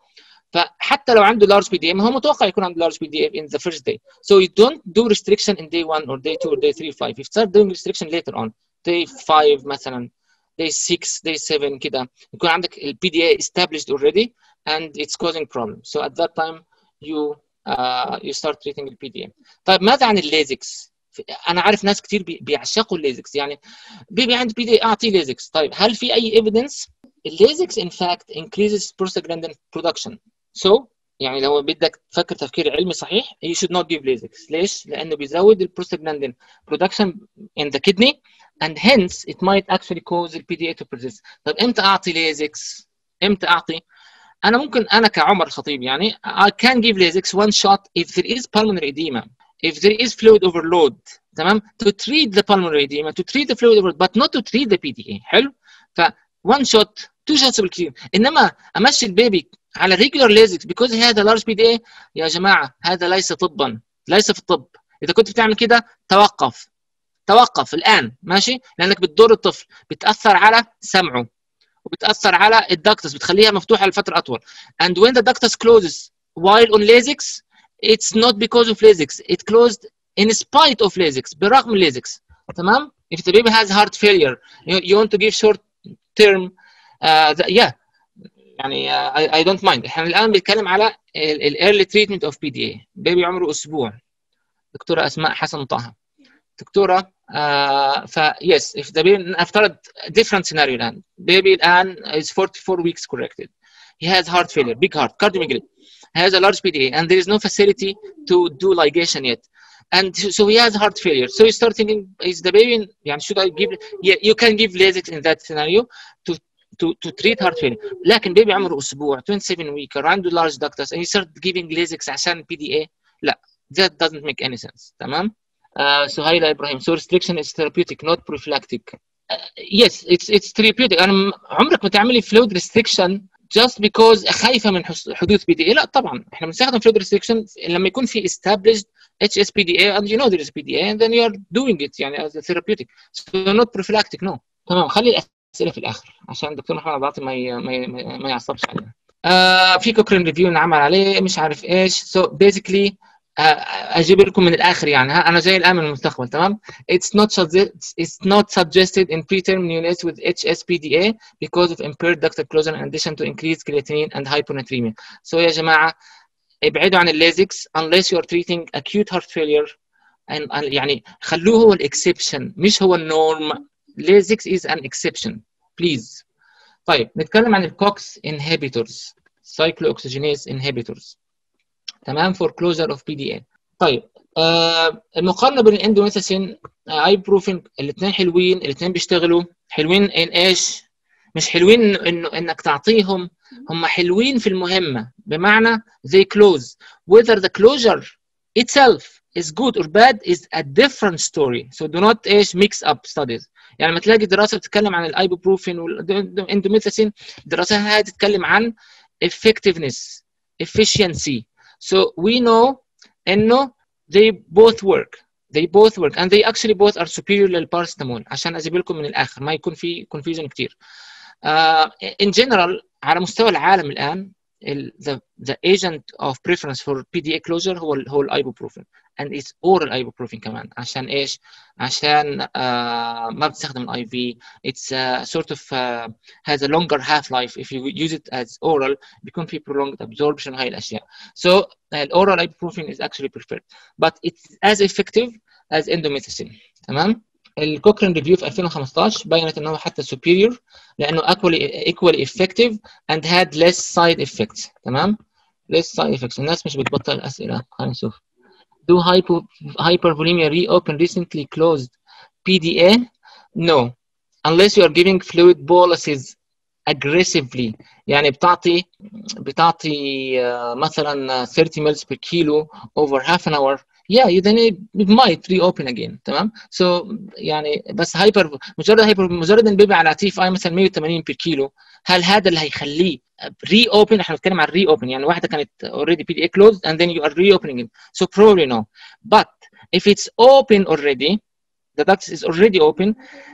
فحتى لو عنده large PDA ما هو متوقع يكون عنده large PDA in the first day so you don't do restriction in day 1 or day 2 or day 3 5 you start doing restriction later on day 5 مثلا day 6 day 7 كده يكون عندك ال PDA established already and it's causing problems so at that time you uh, you start treating ال PDA طيب ماذا عن الليزكس انا عارف ناس كتير بيعشقوا الليزكس يعني بيبي عنده بي دي اعطيه ليزكس طيب هل في اي ايفيدنس الليزكس in fact increases prostaglandin production so يعني لو بدك تفكر تفكير علمي صحيح you should not give Lasix ليش؟ لأنه بيزود البروستاجلاندين production in the kidney and hence it might actually cause the PDA to persist طب امتى أعطي Lasix؟ امتى أعطي؟ أنا ممكن أنا كعمر خطيب يعني I can give Lasix one shot if there is pulmonary edema if there is fluid overload تمام to treat the pulmonary edema to treat the fluid overload but not to treat the PDA حلو؟ ف one shot two shots بالكثير انما امشي البيبي على ريجولار ليزكس بيكوز هذا لارج بي دي اي يا جماعه هذا ليس طبا ليس في الطب اذا كنت بتعمل كده توقف توقف الان ماشي لانك بتضر الطفل بتاثر على سمعه وبتاثر على الدكتس بتخليها مفتوحه لفتره اطول and when the ductus closes while on lasix it's not because of lasix it closed in spite of lasix برغم lasix تمام if the baby has heart failure you, you want to give short term uh, the, yeah يعني uh, I, I don't mind احنا الان بنتكلم على الايرلي تريتمنت اوف بي دي اي بيبي عمره اسبوع دكتوره اسماء حسن طه دكتوره uh, ف yes if the baby نفترض different scenario الان بيبي الان is 44 weeks corrected he has heart failure big heart cardiomegaly he has a large PDA and there is no facility to do ligation yet and so he has heart failure so you start thinking is the baby يعني should I give yeah you can give Lasix in that scenario to to to treat heart failure لكن بيبي عمره اسبوع 27 week عنده large ductus and you start giving lasix عشان بي دي اي لا that doesn't make any sense تمام uh, سهيلة ابراهيم so restriction is therapeutic not prophylactic uh, yes it's it's therapeutic انا عمرك ما تعملي fluid restriction just because خايفه من حدوث بي دي اي لا طبعا احنا بنستخدم fluid restriction لما يكون في established HSPDA and you know there is PDA and then you are doing it يعني as a therapeutic so not prophylactic no تمام خلي الاسئله في الاخر عشان الدكتور محمد عبد العاطي ما ما ما يعصبش علينا آه في كوكرين ريفيو نعمل عليه مش عارف ايش سو so basically اجيب لكم من الاخر يعني ها انا جاي الان من المستقبل تمام it's not it's not suggested in preterm neonates with HSPDA because of impaired ductal closure in addition to increased creatinine and hyponatremia so يا جماعه ابعدوا عن الليزكس unless you are treating acute heart failure and يعني خلوه هو الاكسبشن مش هو النورم ليزكس is an exception please طيب نتكلم عن الكوكس inhibitors cyclooxygenase inhibitors تمام for closure of PDA طيب آه المقارنه بين الاندوميثاسين ايبروفين الاثنين حلوين الاثنين بيشتغلوا حلوين ان ايش مش حلوين انه انك تعطيهم هم حلوين في المهمه بمعنى they close whether the closure itself is good or bad is a different story so do not ايش mix up studies يعني لما تلاقي دراسه بتتكلم عن الايبوبروفين والاندوميثاسين الدراسات هذه تتكلم عن effectiveness efficiency so we know انه they both work they both work and they actually both are superior للبارستامول عشان اجيب لكم من الاخر ما يكون في confusion كتير uh, in general على مستوى العالم الان the, the agent of preference for PDA closure هو هو الايبوبروفين and it's oral ibuprofen كمان عشان ايش؟ عشان uh, ما بتستخدم الاي في it's uh, sort of uh, has a longer half life if you use it as oral بيكون في prolonged absorption وهي الاشياء so الاورال ibuprofen is actually preferred but it's as effective as endomethacin تمام؟ الكوكرين ريفيو في 2015 بينت انه حتى superior لانه equally equally effective and had less side effects تمام less side effects الناس مش بتبطل اسئله خلينا نشوف do hypo, hypervolemia reopen recently closed PDA no unless you are giving fluid boluses aggressively يعني بتعطي بتعطي uh, مثلا 30 ml per kilo over half an hour yeah then it, it might reopen again تمام so يعني بس هايبر مجرد هايبر مجرد ان البيبي على تي اف اي مثلا 180 بير كيلو هل هذا اللي هيخليه ري اوبن احنا بنتكلم عن ري اوبن يعني واحده كانت already PDA closed and then you are reopening it so probably no but if it's open already the duct is already open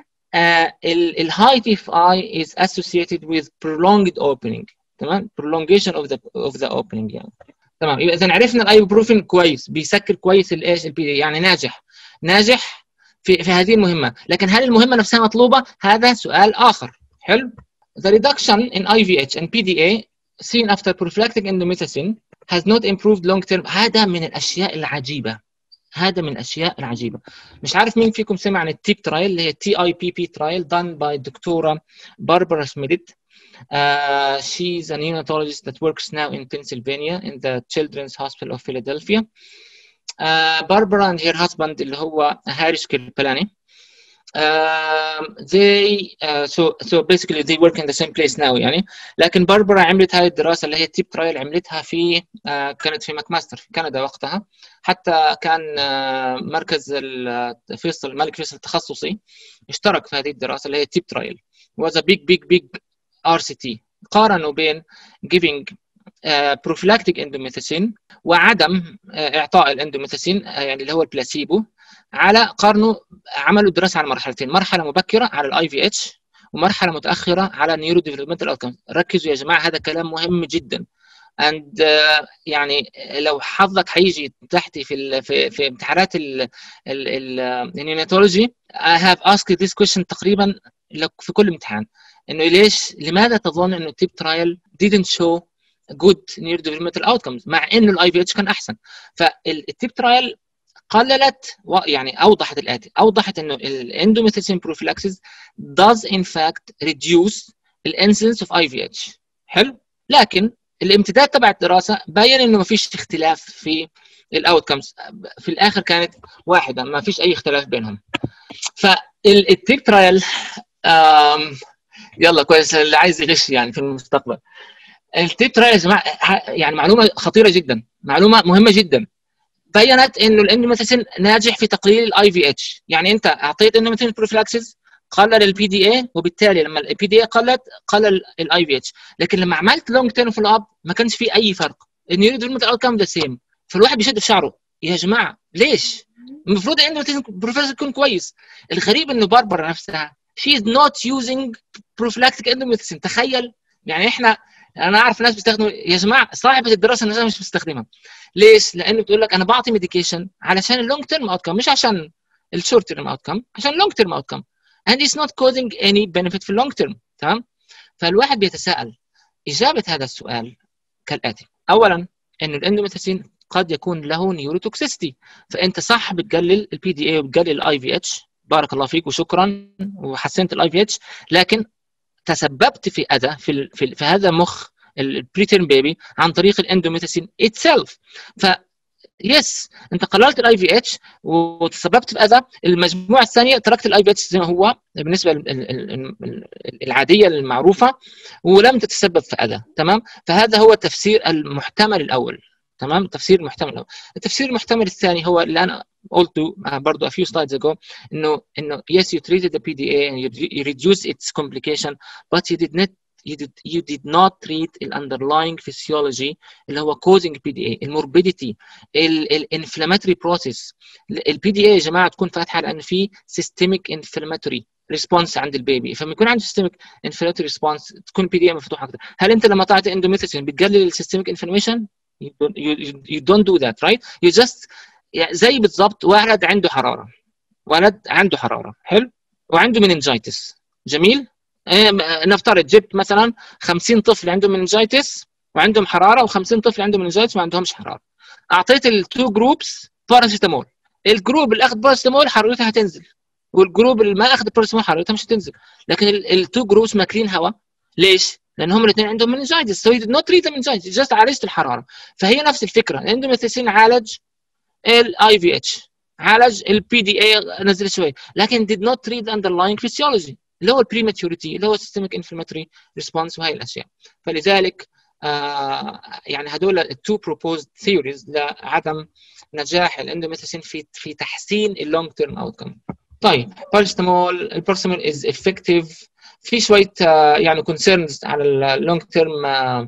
uh, ال high TFI is associated with prolonged opening تمام prolongation of the of the opening يعني تمام يبقى اذا عرفنا الايبوبروفين كويس بيسكر كويس الايش البي يعني ناجح ناجح في في هذه المهمه لكن هل المهمه نفسها مطلوبه هذا سؤال اخر حلو the reduction in IVH and PDA seen after prophylactic endomethacin has not improved long term هذا من الاشياء العجيبه هذا من الاشياء العجيبه مش عارف مين فيكم سمع عن التيب ترايل اللي هي تي اي بي بي ترايل done by الدكتوره باربرا سميدت Uh, she's a neonatologist that works now in Pennsylvania in the Children's Hospital of Philadelphia. Uh, Barbara and her husband اللي هو هاريش كيربلاني um, they uh, so so basically they work in the same place now يعني لكن باربرا عملت هاي الدراسه اللي هي التيب ترايل عملتها في uh, كانت في ماكماستر في كندا وقتها حتى كان uh, مركز فيصل الملك فيصل التخصصي اشترك في هذه الدراسه اللي هي التيب ترايل was a big big big RCT قارنوا بين giving uh, prophylactic endomethacin وعدم uh, اعطاء الاندوميثاسين uh, يعني اللي هو البلاسيبو على قارنوا عملوا دراسه على مرحلتين مرحله مبكره على الاي في اتش ومرحله متاخره على النيورو ديفلوبمنتال اوتكم ركزوا يا جماعه هذا كلام مهم جدا and uh, يعني لو حظك هيجي تحتي في ال في في امتحانات النيوناتولوجي I have asked this question تقريبا في كل امتحان انه ليش لماذا تظن انه التيب ترايل didn't show good near developmental outcomes مع انه الاي في اتش كان احسن فالتيب ترايل قللت يعني اوضحت الاتي اوضحت انه الاندوميثيسين بروفيلاكسيس does in fact reduce الانسنس of IVH حلو لكن الامتداد تبع الدراسه بين انه ما فيش اختلاف في الاوتكمز في الاخر كانت واحده ما فيش اي اختلاف بينهم فالتيب ترايل يلا كويس اللي عايز يغش يعني في المستقبل التيب ترايل يا جماعه يعني معلومه خطيره جدا معلومه مهمه جدا بينت انه الاندوميثاسين ناجح في تقليل الاي في اتش يعني انت اعطيت اندوميثاسين بروفلاكسيس قلل البي دي اي وبالتالي لما البي دي اي قلت قلل الاي في اتش لكن لما عملت لونج تيرم فول اب ما كانش في اي فرق النيورو ديفلوبمنت اوت كام ذا سيم فالواحد بيشد في شعره يا جماعه ليش؟ المفروض الاندوميثاسين بروفلاكسيس يكون كويس الغريب انه باربرا نفسها she is not using prophylactic endomycin تخيل يعني احنا انا اعرف ناس بيستخدموا يا جماعه صاحبه الدراسه نفسها مش بتستخدمها ليش؟ لانه بتقول لك انا بعطي ميديكيشن علشان اللونج تيرم اوت مش عشان الشورت تيرم اوت عشان اللونج تيرم اوت and it's not causing any benefit في اللونج تيرم تمام؟ فالواحد بيتساءل اجابه هذا السؤال كالاتي اولا انه الاندوميثاسين قد يكون له نيوروتوكسيستي فانت صح بتقلل البي دي اي وبتقلل الاي في اتش بارك الله فيك وشكرا وحسنت الاي في اتش لكن تسببت في اذى في, في, في هذا مخ البريتيرم بيبي عن طريق الاندوميثاسين اتسلف ف يس انت قللت الاي في اتش وتسببت في اذى المجموعه الثانيه تركت الاي في اتش زي ما هو بالنسبه العاديه المعروفه ولم تتسبب في اذى تمام فهذا هو التفسير المحتمل الاول تمام التفسير المحتمل الاول التفسير المحتمل الثاني هو اللي انا قلته برضه a few slides ago انه انه yes you treated the PDA and you, you reduced its complication but you did not you did, you did not treat the underlying physiology اللي هو causing PDA الموربيديتي الانفلاماتوري بروسيس البي دي اي يا جماعه تكون فاتحه لان في systemic inflammatory ريسبونس عند البيبي فلما يكون عنده سيستميك انفلاماتوري ريسبونس تكون بي دي اي مفتوحه اكثر هل انت لما تعطي اندوميثاسين بتقلل السيستميك انفلاميشن you don't, you, you don't do that right you just يعني زي بالضبط ولد عنده حراره ولد عنده حراره حلو وعنده مننجايتس جميل إيه نفترض جبت مثلا 50 طفل عندهم مننجايتس وعندهم حراره و50 طفل عندهم مننجايتس ما عندهمش حراره اعطيت التو جروبس باراسيتامول الجروب اللي اخذ باراسيتامول حرارتها هتنزل والجروب اللي ما اخذ باراسيتامول حرارتها مش هتنزل لكن التو جروبس ماكلين هواء ليش؟ لان هم الاثنين عندهم مننجايتس سو نوت تريت مننجايتس جاست عالجت الحراره فهي نفس الفكره الاندوميثاسين عالج الاي في اتش عالج البي دي اي نزل شوي لكن did not treat the underlying physiology اللي هو البريماتوريتي اللي هو systemic inflammatory response وهي الاشياء فلذلك آه يعني هدول التو proposed theories لعدم نجاح الاندوميثاسين في في تحسين اللونج تيرم اوتكم طيب بارستامول البارستامول از افكتيف في شويه آه يعني كونسيرنز على اللونج تيرم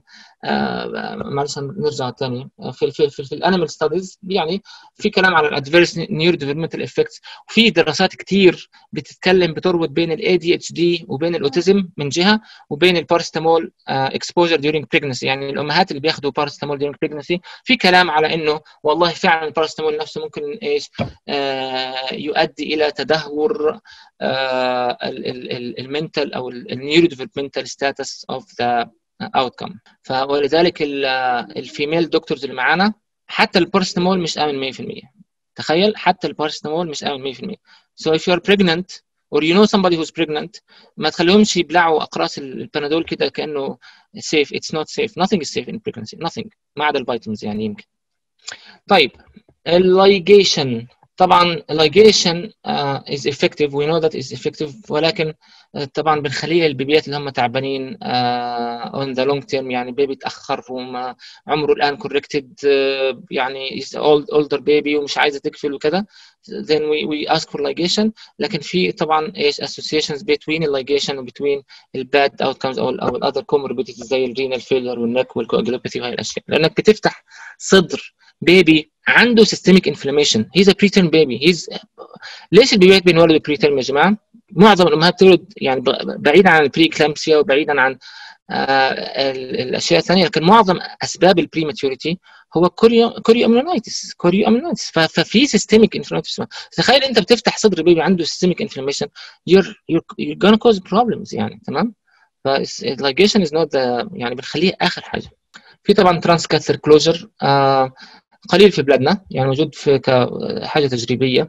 معلش نرجع تاني في في في, في الانيمال ستاديز يعني في كلام على الادفيرس نيورو ديفلوبمنتال افكتس وفي دراسات كتير بتتكلم بتربط بين الاي دي اتش دي وبين الاوتيزم من جهه وبين البارستامول اكسبوجر ديورينج بريجنسي يعني الامهات اللي بياخذوا بارستامول ديورينج بريجنسي في كلام على انه والله فعلا البارستامول نفسه ممكن ايش آه يؤدي الى تدهور آه المنتال او النيورو ديفلوبمنتال ستاتس اوف ذا اوتكم فولذلك الفيميل دكتورز اللي معانا حتى البارستامول مش امن 100% تخيل حتى البارستامول مش امن 100% so if you're pregnant or you know somebody who's pregnant ما تخليهمش يبلعوا اقراص البنادول كده كانه safe it's not safe nothing is safe in pregnancy nothing ما عدا الفيتامينز يعني يمكن طيب اللايجيشن طبعا ligation uh, is effective we know that is effective ولكن uh, طبعا بنخليه للبيبيات اللي هم تعبانين uh, on the long term يعني بيبي تاخر وما عمره الان corrected uh, يعني is old, older baby ومش عايزه تكفل وكذا then we, we ask for ligation لكن في طبعا ايش associations between ligation و between bad outcomes او او other comorbidities زي الرينال failure والنك والكواجولوباثي وهي الاشياء لانك بتفتح صدر بيبي عنده سيستميك انفلاميشن هيز ا بريتيرم بيبي هيز ليش البيبيات بينولدوا بريتيرم يا جماعه؟ معظم الامهات تولد يعني بعيدا عن البري كلامسيا وبعيدا عن آه الاشياء الثانيه لكن معظم اسباب البريماتوريتي هو كوريو كوريو اميونايتس كوريو اميونايتس ففي سيستميك انفلاميشن تخيل انت بتفتح صدر بيبي عنده سيستميك انفلاميشن you're you're you're gonna cause problems يعني تمام فاللايجيشن از نوت يعني بنخليه اخر حاجه في طبعا ترانس كاثر كلوجر آه قليل في بلادنا يعني موجود في كحاجه تجريبيه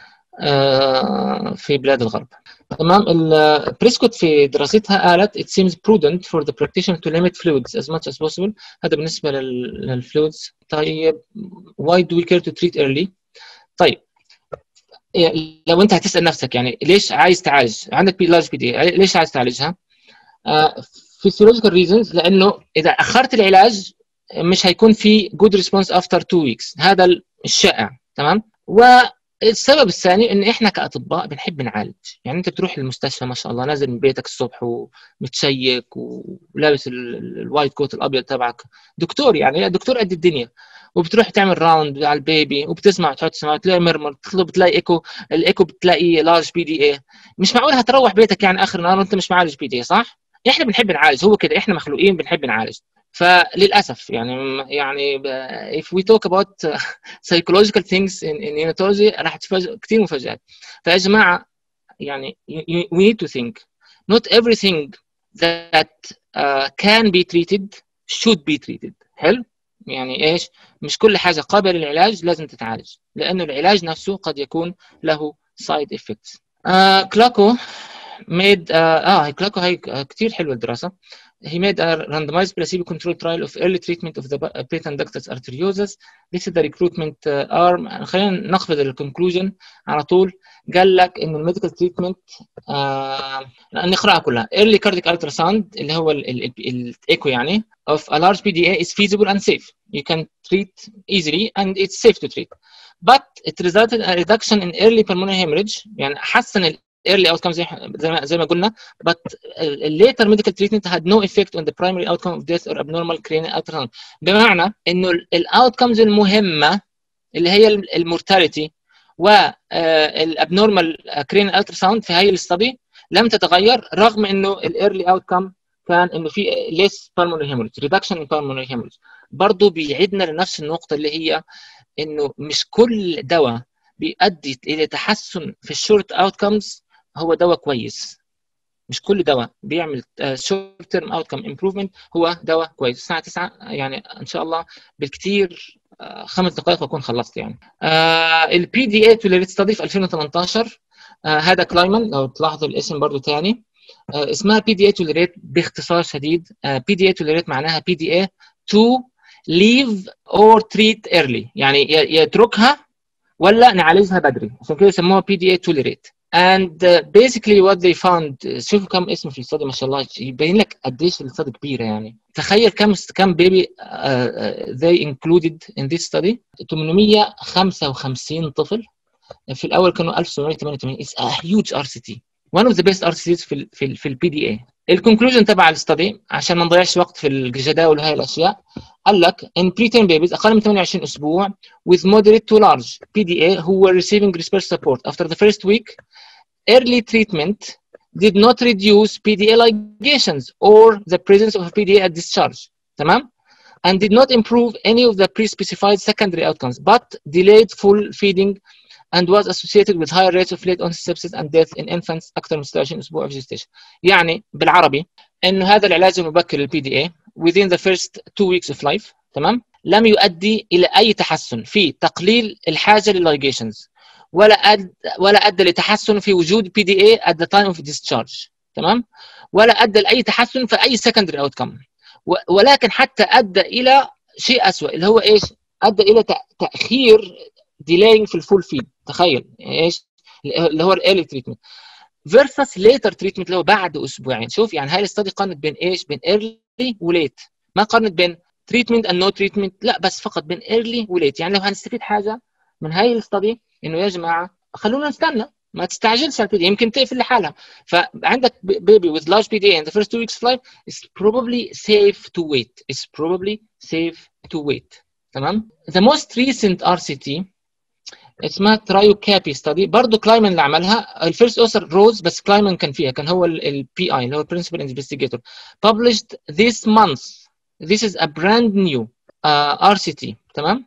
آه في بلاد الغرب تمام بريسكوت في دراستها قالت it seems prudent for the practitioner to limit fluids as much as possible هذا بالنسبه للفلويدز طيب why do we care to treat early طيب لو انت هتسال نفسك يعني ليش عايز تعالج عندك بي لارج بي دي ليش عايز تعالجها فيسيولوجيكال ريزونز لانه اذا اخرت العلاج مش هيكون في جود ريسبونس افتر 2 ويكس هذا الشائع تمام والسبب الثاني ان احنا كاطباء بنحب نعالج يعني انت بتروح المستشفى ما شاء الله نازل من بيتك الصبح ومتشيك ولابس الوايت كوت الابيض تبعك دكتور يعني دكتور قد الدنيا وبتروح تعمل راوند على البيبي وبتسمع تحط تسمع تلاقي مرمر تطلب بتلاقي ايكو الايكو بتلاقي لارج بي دي اي مش معقول هتروح بيتك يعني اخر النهار وانت مش معالج بي دي اي صح؟ احنا بنحب نعالج هو كده احنا مخلوقين بنحب نعالج فللاسف يعني يعني if we talk about psychological things in, in neonatology راح تفاجئ كثير مفاجآت فيا جماعه يعني we need to think not everything that uh, can be treated should be treated حلو يعني ايش مش كل حاجه قابله للعلاج لازم تتعالج لانه العلاج نفسه قد يكون له سايد افكتس uh, كلاكو made uh, اه كلاكو هي كثير حلوه الدراسه he made a randomized placebo controlled trial of early treatment of the patent ductus arteriosus this is the recruitment uh, arm خلينا نخفض الكونكلوجن على طول قال لك انه الميديكال تريتمنت آه نقراها كلها early cardiac ultrasound اللي هو الايكو يعني of a large PDA is feasible and safe you can treat easily and it's safe to treat but it resulted in a reduction in early pulmonary hemorrhage يعني حسن early outcome زي زي ما, زي ما قلنا but later medical treatment had no effect on the primary outcome of death or abnormal cranial ultrasound بمعنى انه الاوتكمز المهمه اللي هي المورتاليتي والابنورمال cranial ultrasound في هاي الاستدي لم تتغير رغم انه الايرلي اوتكم كان انه في less pulmonary hemorrhage reduction in pulmonary hemorrhage برضه بيعيدنا لنفس النقطه اللي هي انه مش كل دواء بيؤدي الى تحسن في الشورت اوتكمز هو دواء كويس مش كل دواء بيعمل شورت تيرم اوت كم امبروفمنت هو دواء كويس الساعه 9 يعني ان شاء الله بالكثير خمس دقائق واكون خلصت يعني البي دي اي توليريت ستادي في 2018 هذا كلايمان لو تلاحظوا الاسم برضه ثاني اسمها بي دي اي توليريت باختصار شديد بي دي اي توليريت معناها بي دي اي تو ليف اور تريت ايرلي يعني يتركها ولا نعالجها بدري عشان كده سموها بي دي اي توليريت and uh, basically what they found شوفوا كم اسم في الاستادي ما شاء الله يبين لك قديش الاستادي كبيره يعني تخيل كم كم بيبي uh, uh, they included in this study 855 طفل في الاول كانوا 1788 it's a huge RCT one of the best RCTs في ال في ال في البي دي اي الكونكلوجن تبع الاستادي عشان ما نضيعش وقت في الجداول وهي الاشياء قال لك in preterm babies اقل من 28 اسبوع with moderate to large PDA who were receiving respiratory support after the first week early treatment did not reduce PDA ligations or the presence of a PDA at discharge تمام and did not improve any of the pre-specified secondary outcomes but delayed full feeding and was associated with higher rates of late onset sepsis and death in infants اكثر من 26 اسبوع of gestation يعني بالعربي انه هذا العلاج المبكر للبي دي اي within the first two weeks of life تمام لم يؤدي الى اي تحسن في تقليل الحاجه لللايجيشنز ولا أد ولا ادى لتحسن في وجود بي دي اي at the time of discharge تمام ولا ادى لاي تحسن في اي secondary outcome ولكن حتى ادى الى شيء اسوء اللي هو ايش؟ ادى الى تاخير delaying في الفول فيد تخيل ايش؟ اللي هو الايرلي تريتمنت فيرسس ليتر تريتمنت اللي هو بعد اسبوعين شوف يعني هاي الاستدي قارنت بين ايش؟ بين ايرلي وليت ما قارنت بين تريتمنت اند نو تريتمنت لا بس فقط بين ايرلي وليت يعني لو هنستفيد حاجه من هاي الاستدي انه يا جماعه خلونا نستنى ما تستعجلش على البي يمكن تقفل لحالها فعندك بيبي with large PDA in the first two weeks of life it's probably safe to wait it's probably safe to wait تمام the most recent RCT اسمها ترايو كابي ستادي برضه كلايمان اللي عملها الفيرست اوثر روز بس كلايمان كان فيها كان هو البي اي اللي هو principal investigator published this month this is a brand new uh, RCT تمام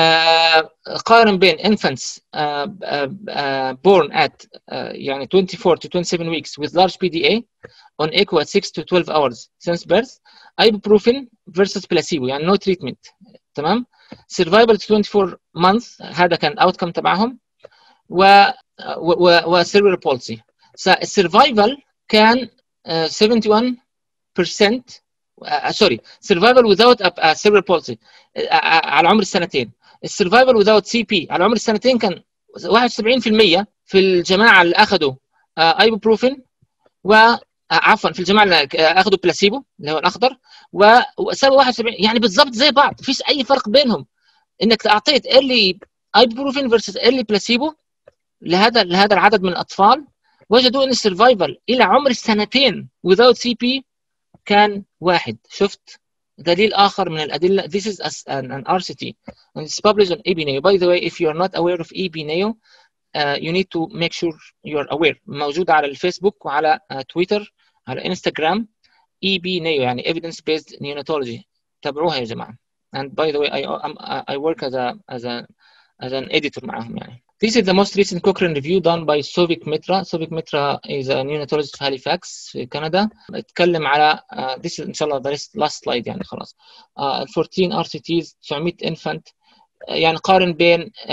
uh, قارن بين infants uh, uh, uh, born at uh, يعني 24 to 27 weeks with large PDA on echo at 6 to 12 hours since birth ibuprofen versus placebo يعني no treatment تمام survival to 24 months هذا كان الاوتكم تبعهم و و و cerebral palsy السرفايفل كان uh, 71% سوري survival without a, a cerebral palsy uh, على عمر السنتين السرفايفل without سي بي على عمر السنتين كان 71% في الجماعه اللي اخذوا ايبوبروفين و عفوا في الجماعه اللي اخذوا بلاسيبو اللي هو الاخضر وسووا 71 يعني بالضبط زي بعض فيش اي فرق بينهم انك اعطيت ايرلي ايبروفين فيرسس ايرلي بلاسيبو لهذا لهذا العدد من الاطفال وجدوا ان السرفايفل الى عمر السنتين without CP كان واحد شفت دليل اخر من الادله this is an, an RCT and it's published on EBNEO by the way if you are not aware of EBNEO uh, you need to make sure you are aware موجوده على الفيسبوك وعلى uh, تويتر على انستغرام EBNEO يعني evidence based neonatology تابعوها يا جماعه and by the way I, I work as a as a as an editor معهم يعني This is the most recent Cochrane review done by Sovik Mitra. Sovik Mitra is a neonatologist في هاليفاكس في كندا. اتكلم على uh, this is ان شاء الله the last slide يعني خلاص. Uh, 14 RCTs 900 infant يعني قارن بين uh,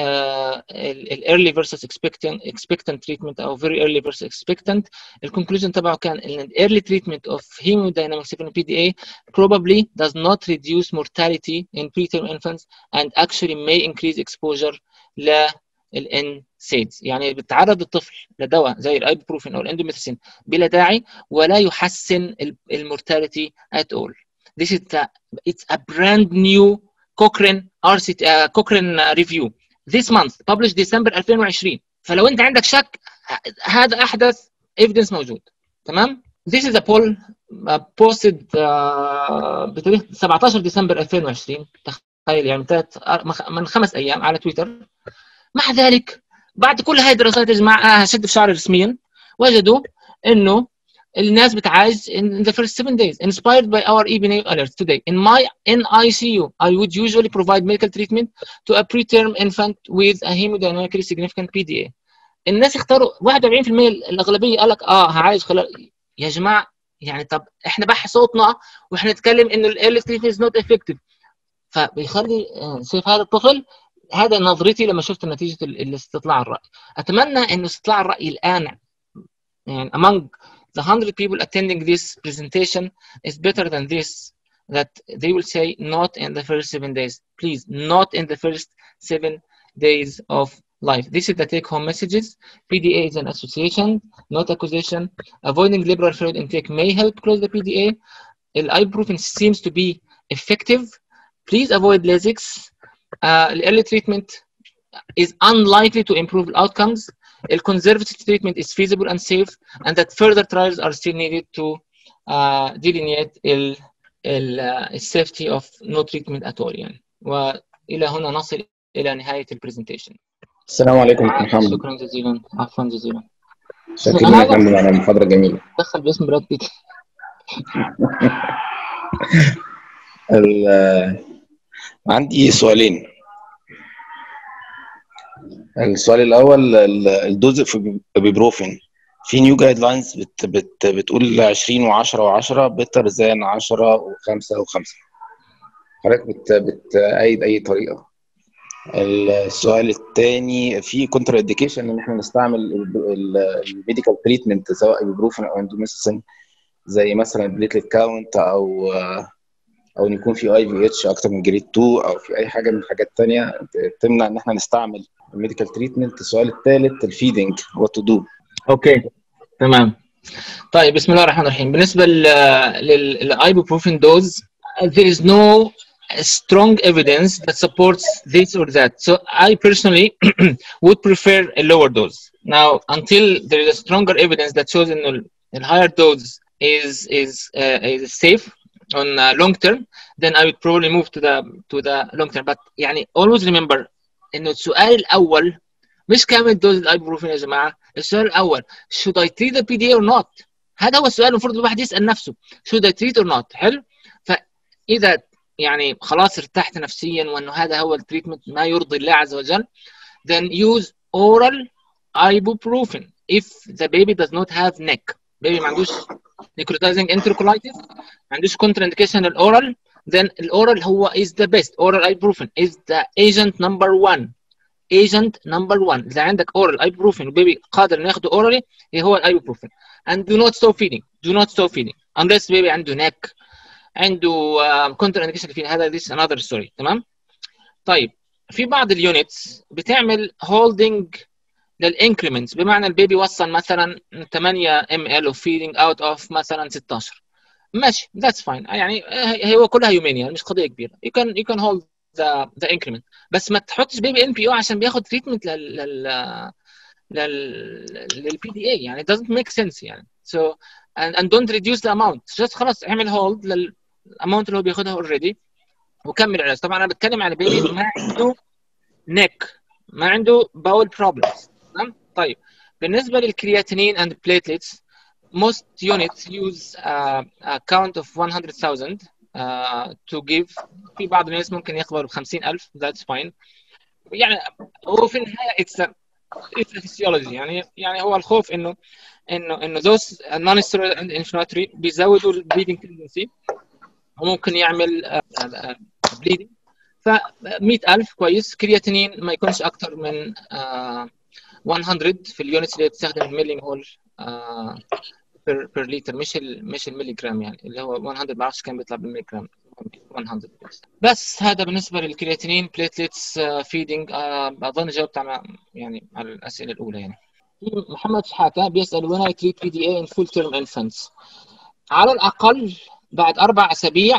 ال early versus expectant expectant treatment او very early versus expectant. الكونكلوجن تبعه كان ان early treatment of hemodynamic 7 PDA probably does not reduce mortality in preterm infants and actually may increase exposure ل الان سيدز يعني بتعرض الطفل لدواء زي الايبوبروفين او الاندوميثاسين بلا داعي ولا يحسن المورتاليتي at all this is the, it's a brand new Cochrane RCT uh, Cochrane review this month published December 2020 فلو انت عندك شك هذا احدث evidence موجود تمام This is a poll uh, posted uh, بتاريخ 17 ديسمبر 2020 تخيل يعني من خمس ايام على تويتر مع ذلك بعد كل هذه الدراسات يا جماعه هشد في شعري رسميا وجدوا انه الناس بتعالج in the first seven days inspired by our EBNA alerts today in my NICU I would usually provide medical treatment to a preterm infant with a hemodynamically significant PDA الناس اختاروا 41% الاغلبيه قال لك اه هعالج خلال يا جماعه يعني طب احنا بح صوتنا واحنا نتكلم انه الايرلي تريتمنت از نوت افكتيف فبيخلي شايف هذا الطفل هذا نظرتي لما شفت نتيجه الاستطلاع الراي اتمنى انه استطلاع الراي الان يعني among the 100 people attending this presentation is better than this that they will say not in the first seven days please not in the first seven days of life this is the take home messages pda is an association not accusation avoiding liberal fluid intake may help close the pda ibuprofen seems to be effective please avoid lasix uh, early treatment is unlikely to improve outcomes. A conservative treatment is feasible and safe, and that further trials are still needed to uh, delineate the uh, safety of no treatment at all. يعني. وإلى هنا نصل إلى نهاية البرزنتيشن. السلام عليكم دكتور محمد. شكرا جزيلا، عفوا جزيلا. شكرا يا فندم على المحاضرة الجميلة. دخل باسم براد بيت. عندي سؤالين السؤال الاول الدوز في بيبروفين في نيو جايد لاينز بت بت بتقول 20 و10 و10 بيتر زان 10 و5 و5 حضرتك بت بتأيد اي طريقه السؤال الثاني في كونتر انديكيشن ان احنا نستعمل الميديكال تريتمنت سواء ايبوبروفين او اندوميسين زي مثلا بليتلت كاونت او او ان يكون في اي في اتش اكتر من جريد 2 او في اي حاجه من الحاجات الثانيه تمنع ان احنا نستعمل الميديكال تريتمنت السؤال الثالث الفيدنج وات تو دو اوكي تمام طيب بسم الله الرحمن الرحيم بالنسبه للايبوبروفين دوز there is no strong evidence that supports this or that so I personally would prefer a lower dose now until there is a stronger evidence that shows in the higher dose is is uh, is safe on uh, long term then I would probably move to the to the long term but يعني always remember انه السؤال الاول مش كام الدوز الايبروفين يا جماعه السؤال الاول should I treat the PDA or not هذا هو السؤال المفروض الواحد يسال نفسه should I treat or not حلو فاذا يعني خلاص ارتحت نفسيا وانه هذا هو التريتمنت ما يرضي الله عز وجل then use oral ibuprofen if the baby does not have neck baby ما عندوش necrotizing enterocolitis ما عندوش contraindication الاورال then الاورال هو is the best oral ibuprofen is the agent number one agent number one اذا عندك oral ibuprofen وبيبي قادر انه ياخده orally هو الايبوبروفين and do not stop feeding do not stop feeding unless baby عنده neck عنده كونتر انديكيشن في هذا this another story تمام طيب في بعض اليونتس بتعمل holding للانكريمنتس بمعنى البيبي وصل مثلا 8 ام ال اوف فيدنج اوت اوف مثلا 16 ماشي ذاتس فاين يعني هو كلها يومين يعني مش قضيه كبيره يو كان يو كان هولد ذا ذا انكريمنت بس ما تحطش بيبي ان بي او عشان بياخد تريتمنت لل لل للبي دي اي يعني it doesn't make sense يعني so and, and don't reduce the amount just خلاص اعمل هولد للاماونت اللي هو بياخدها اوريدي وكمل علاج طبعا انا بتكلم على بيبي ما عنده نيك ما عنده باول بروبلمز تمام طيب بالنسبه للكرياتينين and platelets most units use uh, a count of 100,000 uh, to give في بعض الناس ممكن يقبلوا ب 50,000 that's fine يعني هو في النهايه it's a, it's a physiology يعني يعني هو الخوف انه انه انه those non steroidal inflammatory بيزودوا البليدنج تندنسي وممكن يعمل بليدنج ف 100000 كويس كرياتينين ما يكونش اكثر من uh, 100 في اليونتس اللي بتستخدم الملي مول بير بير لتر مش ال مش الملي جرام يعني اللي هو 100 ما بعرفش كم بيطلع بالملي جرام 100 بس. بس هذا بالنسبه للكرياتينين بليتلتس فيدنج اظن جاوبت على يعني على الاسئله الاولى يعني محمد شحاته بيسال وين اي تريت بي دي اي ان فول تيرم انفانتس على الاقل بعد اربع اسابيع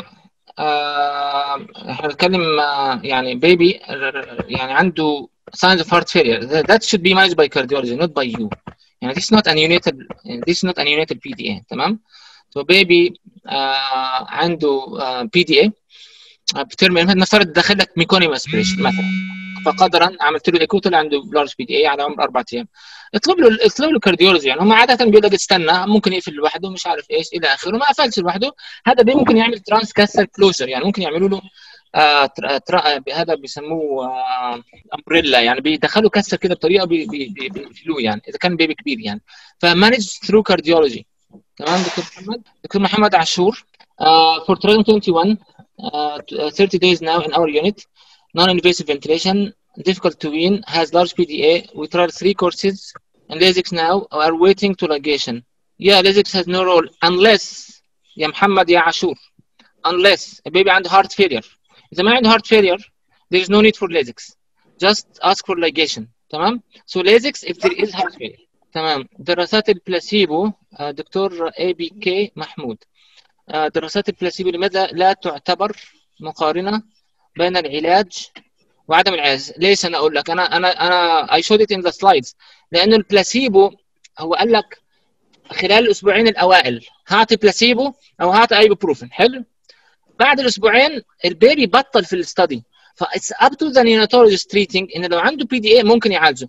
احنا بنتكلم يعني بيبي يعني عنده signs of heart failure that should be managed by cardiology not by you يعني this is not a neonatal this is not a neonatal PDA تمام so baby uh, عنده uh, PDA بترمي نفترض داخل لك ميكونيوم اسبريشن مثلا فقدرا عملت له ايكو طلع عنده لارج بي دي اي على عمر اربع ايام اطلب له اطلب له كارديولوجي يعني هم عاده بيقول لك استنى ممكن يقفل لوحده مش عارف ايش الى اخره ما قفلش لوحده هذا بي ممكن يعمل ترانس كاسر كلوجر يعني ممكن يعملوا له آه ترا ترا هذا بيسموه آه امبريلا يعني بيدخلوا كسر كده بطريقه بيقفلوه يعني اذا كان بيبي كبير يعني فمانج ثرو كارديولوجي تمام دكتور محمد دكتور محمد عاشور uh, for 2021 uh, 30 days now in our unit non-invasive ventilation difficult to wean has large PDA we tried three courses and Lasix now are waiting to ligation yeah Lasix has no role unless يا محمد يا عاشور unless a baby عنده heart failure إذا ما عنده heart failure there is no need for Lasix just ask for ligation تمام so Lasix if there is heart failure تمام دراسات البلاسيبو دكتور اي بي كي محمود دراسات البلاسيبو لماذا لا تعتبر مقارنه بين العلاج وعدم العلاج ليش انا اقول لك انا انا انا اي شود ات ان ذا سلايدز لانه البلاسيبو هو قال لك خلال الاسبوعين الاوائل هعطي بلاسيبو او هعطي ايبوبروفين حلو بعد الاسبوعين البيبي بطل في الاستدي فاتس اب تو ذا نيوناتولوجيست تريتنج ان لو عنده بي دي اي ممكن يعالجه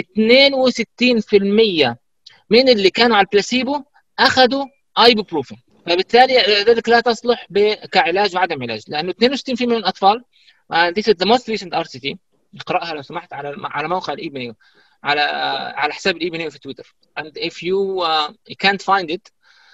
62% من اللي كانوا على البلاسيبو اخذوا ايبوبروفين فبالتالي ذلك لا تصلح كعلاج وعدم علاج لانه 62% من الاطفال this is the most recent RCT اقراها لو سمحت على على موقع الايبنيو على على حساب الايبنيو في تويتر and if you uh, you can't find it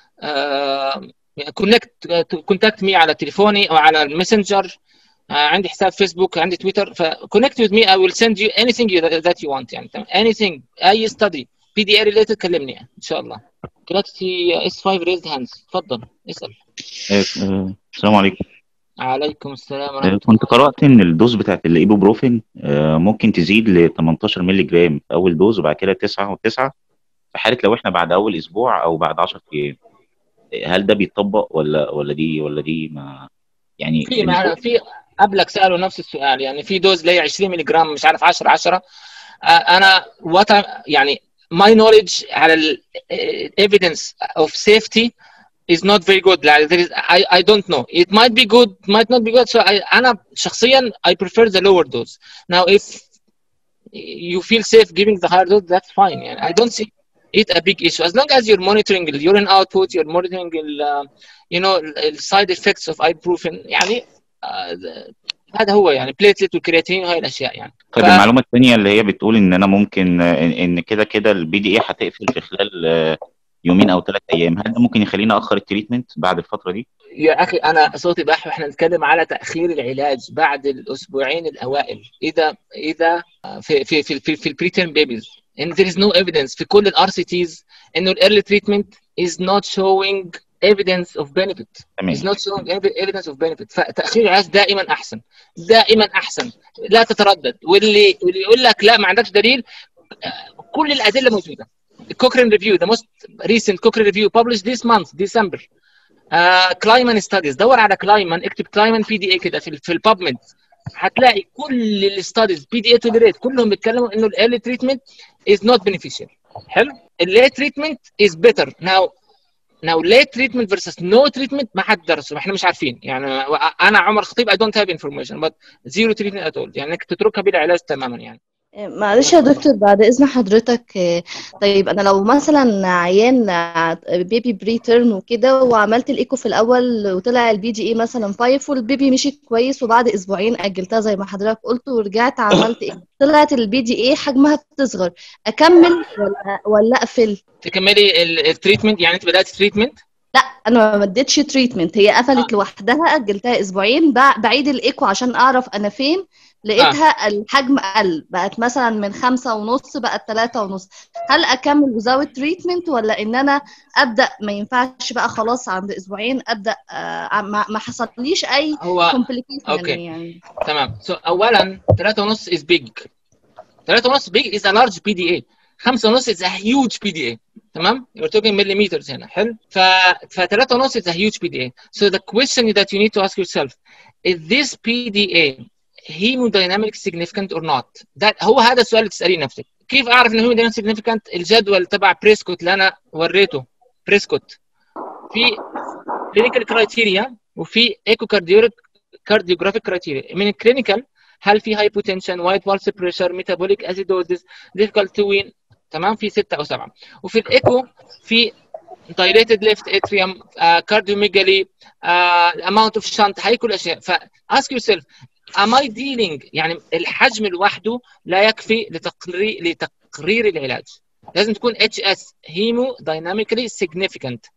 كونكت كونتاكت مي على تليفوني او على الماسنجر uh, عندي حساب فيسبوك عندي تويتر فكونكت with me I will send you anything you, that you want يعني anything اي study بي دي اي ريليتد كلمني ان شاء الله جلاكسي اس 5 ريزد هاندز تفضل اسال السلام عليكم عليكم السلام ورحمه الله كنت قرات ان الدوز بتاعت الايبوبروفين ممكن تزيد ل 18 مللي جرام في اول دوز وبعد كده 9 و9 في حاله لو احنا بعد اول اسبوع او بعد 10 ايام هل ده بيتطبق ولا ولا دي ولا دي ما يعني في مع في قبلك سالوا نفس السؤال يعني في دوز اللي هي 20 مللي جرام مش عارف 10 10 انا وات يعني my knowledge على ال evidence of safety is not very good like there is I, I don't know it might be good might not be good so I, أنا شخصيا I prefer the lower dose now if you feel safe giving the higher dose that's fine يعني I don't see it a big issue as long as you're monitoring the urine output you're monitoring the, uh, you know the side effects of ibuprofen يعني uh, هذا هو يعني بليتلت والكرياتين وهي الاشياء يعني طيب ف... المعلومه الثانيه اللي هي بتقول ان انا ممكن ان كده كده البي دي اي هتقفل في خلال يومين او ثلاث ايام هل ده ممكن يخليني اخر التريتمنت بعد الفتره دي يا اخي انا صوتي بح احنا نتكلم على تاخير العلاج بعد الاسبوعين الاوائل اذا اذا في في في في, في البريتيرم بيبيز and there is no evidence في كل الار سي تيز انه الايرلي تريتمنت is not showing evidence of benefit تمام. is not showing evidence of benefit فتاخير العلاج دائما احسن دائما احسن لا تتردد واللي واللي يقول لك لا ما عندكش دليل كل الادله موجوده الكوكرين ريفيو ذا موست ريسنت كوكرين ريفيو published this month ديسمبر كلايمان ستاديز دور على كلايمان اكتب كلايمان بي دي اي كده في في البابمنت هتلاقي كل الستاديز بي دي اي تو ريت كلهم بيتكلموا انه الايرلي تريتمنت از نوت بينيفيشال حلو الليت تريتمنت از بيتر ناو ناو ليت تريتمنت فيرسس نو تريتمنت ما حد درسه احنا مش عارفين يعني انا عمر خطيب اي دونت هاف انفورميشن بس زيرو تريتمنت ات اول يعني انك تتركها بلا علاج تماما يعني معلش يا دكتور بعد اذن حضرتك آه، طيب انا لو مثلا عيان آه، بيبي بريتيرن وكده وعملت الايكو في الاول وطلع البي جي اي مثلا 5 والبيبي مشي كويس وبعد اسبوعين اجلتها زي ما حضرتك قلت ورجعت عملت ايه طلعت البي جي اي حجمها بتصغر اكمل ولا ولا اقفل تكملي التريتمنت يعني انت بدات تريتمنت لا انا ما اديتش تريتمنت هي قفلت لوحدها اجلتها اسبوعين بع- بعيد الايكو عشان اعرف انا فين لقيتها الحجم قل بقت مثلا من خمسة ونص بقت تلاتة ونص هل اكمل وزاوت تريتمنت ولا ان انا ابدا ما ينفعش بقى خلاص عند اسبوعين ابدا آه، ما ما حصليش اي هو complication أوكي. يعني تمام سو so, اولا 3 ونص از بيج 3 ونص بيج از ا لارج بي دي اي 5 ونص از ا هيوج بي دي اي تمام you're talking millimeters هنا حلو ف ف 3 ونص is a huge PDA so the question that you need to ask yourself is this PDA hemodynamic significant or not ده هو هذا السؤال اللي تساليه نفسك كيف اعرف انه hemodynamic significant الجدول تبع بريسكوت اللي انا وريته بريسكوت في clinical criteria وفي echo cardiographic criteria من الكلينيكال هل في hypotension white pulse pressure metabolic acidosis difficult to wean تمام في ستة أو سبعة وفي الإيكو في dilated left atrium uh, cardiomegaly uh, amount of shunt هاي كل الأشياء ف ask yourself am I dealing يعني الحجم لوحده لا يكفي لتقرير لتقرير العلاج لازم تكون HS hemodynamically significant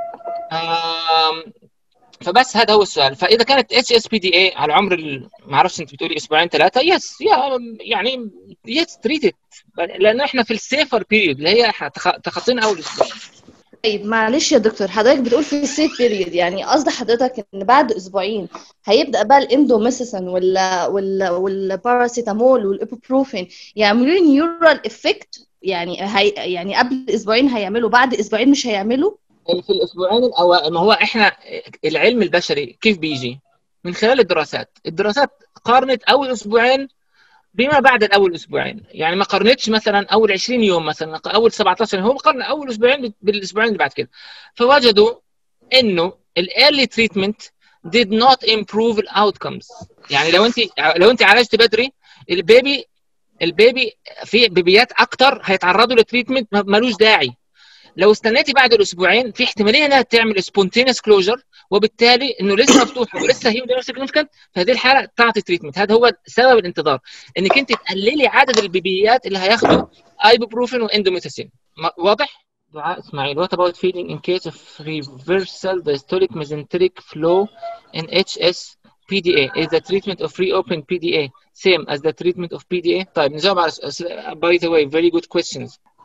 um, فبس هذا هو السؤال فاذا كانت اتش اس بي دي اي على عمر ال- ما اعرفش انت بتقولي اسبوعين ثلاثه يس يا يعني يس تريتد لانه احنا في السيفر بيريود اللي هي تخ- تخطينا اول اسبوع طيب معلش يا دكتور حضرتك بتقول في السيف بيريد يعني قصد حضرتك ان بعد اسبوعين هيبدا بقى الاندوميسيسن ولا ولا والباراسيتامول والايبوبروفين يعملوا لي نيورال افكت يعني هي يعني قبل اسبوعين هيعملوا بعد اسبوعين مش هيعملوا في الاسبوعين الاوائل ما هو احنا العلم البشري كيف بيجي؟ من خلال الدراسات، الدراسات قارنت اول اسبوعين بما بعد الاول اسبوعين، يعني ما قارنتش مثلا اول 20 يوم مثلا اول 17 يوم، هو قارن اول اسبوعين بالاسبوعين اللي بعد كده. فوجدوا انه الايرلي تريتمنت did not improve الاوتكمز، يعني لو انت لو انت عالجت بدري البيبي البيبي في بيبيات اكتر هيتعرضوا لتريتمنت ملوش داعي لو استنيتي بعد الاسبوعين في احتماليه انها تعمل سبونتينس كلوجر وبالتالي انه لسه مفتوحه ولسه هي سيجنفكانت في هذه الحاله تعطي تريتمنت هذا هو سبب الانتظار انك انت تقللي عدد البيبيات اللي هياخدوا ايبوبروفين واندوميتاسين واضح؟ دعاء اسماعيل what about feeding in case of reversal diastolic mesenteric flow in HS PDA is the treatment of reopen PDA same as the treatment of PDA طيب نجاوب على by the way very good questions ف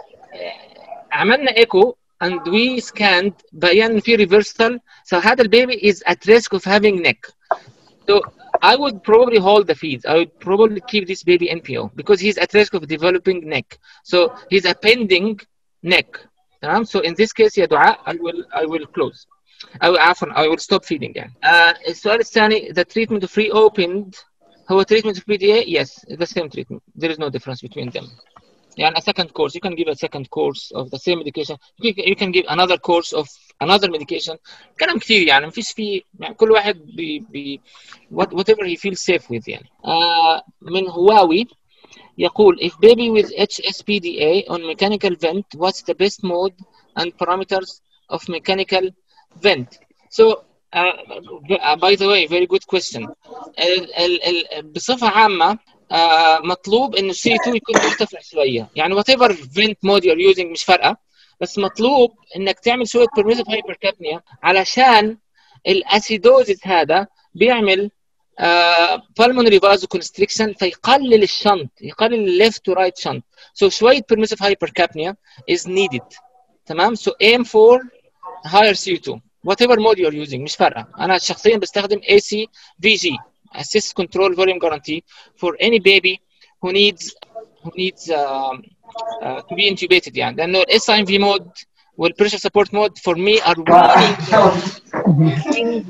عملنا ايكو and we scanned بيان في reversal so هذا البيبي is at risk of having neck so I would probably hold the feeds I would probably keep this baby NPO because he's at risk of developing neck so he's a pending neck تمام so in this case يا دعاء I will I will close أو عفوا I will stop feeding يعني uh, السؤال الثاني the treatment of reopened هو treatment of PDA yes the same treatment there is no difference between them يعني a second course you can give a second course of the same medication you can, you can give another course of another medication كلام كثير يعني ما فيش فيه يعني كل واحد بي بي what, whatever he feels safe with يعني آه من هواوي يقول if baby with HSPDA on mechanical vent what's the best mode and parameters of mechanical vent so uh, by the way very good question ال, ال, ال, بصفة عامة آه مطلوب انه السي 2 يكون مرتفع شويه يعني وات ايفر فينت مود يور يوزنج مش فارقه بس مطلوب انك تعمل شويه بيرميسيف هايبركابنيا علشان الاسيدوزيس هذا بيعمل بالمونري فازو كونستريكشن فيقلل الشنط يقلل الليفت تو رايت شنط سو شويه بيرميسيف هايبركابنيا از نيدد تمام سو ايم فور هاير سي 2 وات ايفر مود يور يوزنج مش فارقه انا شخصيا بستخدم اي سي في جي assist control volume guarantee for any baby who needs who needs um, uh, to be intubated يعني لانه الاس اي ام في مود والبريشر سبورت مود for me are weaning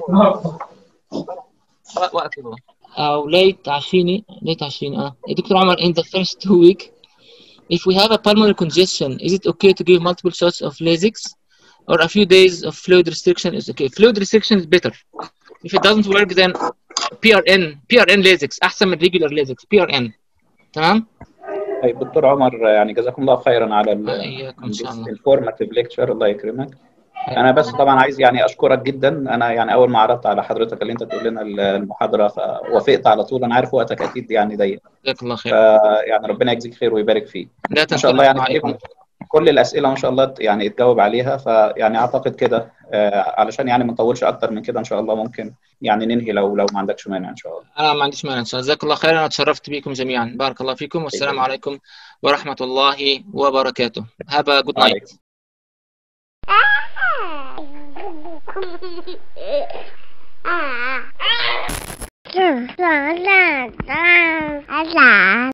وقت كده. او late 20 late 20 اه دكتور عمر in the first two week if we have a pulmonary congestion is it okay to give multiple shots of Lasix or a few days of fluid restriction is okay fluid restriction is better if it doesn't work then PRN PRN Lasix احسن من regular Lasix PRN تمام طيب دكتور عمر يعني جزاكم الله خيرا على ال- إياكم إن شاء الله. الفورماتيف ليكتشر الله يكرمك انا بس طبعا عايز يعني اشكرك جدا انا يعني اول ما عرضت على حضرتك اللي انت تقول لنا المحاضره فوافقت على طول انا عارف وقتك اكيد يعني ضيق جزاك الله خير فيعني ربنا يجزيك خير ويبارك فيك لا ما شاء الله يعني عليكم تقريبا كل الاسئله ما شاء الله يعني اتجاوب عليها فيعني اعتقد كده آه، علشان يعني ما نطولش اكتر من كده ان شاء الله ممكن يعني ننهي لو لو ما عندكش مانع ان شاء الله انا ما عنديش مانع ان شاء الله جزاك الله خير انا اتشرفت بكم جميعا بارك الله فيكم والسلام عليكم ورحمه الله وبركاته have a good night عليكم. Ah.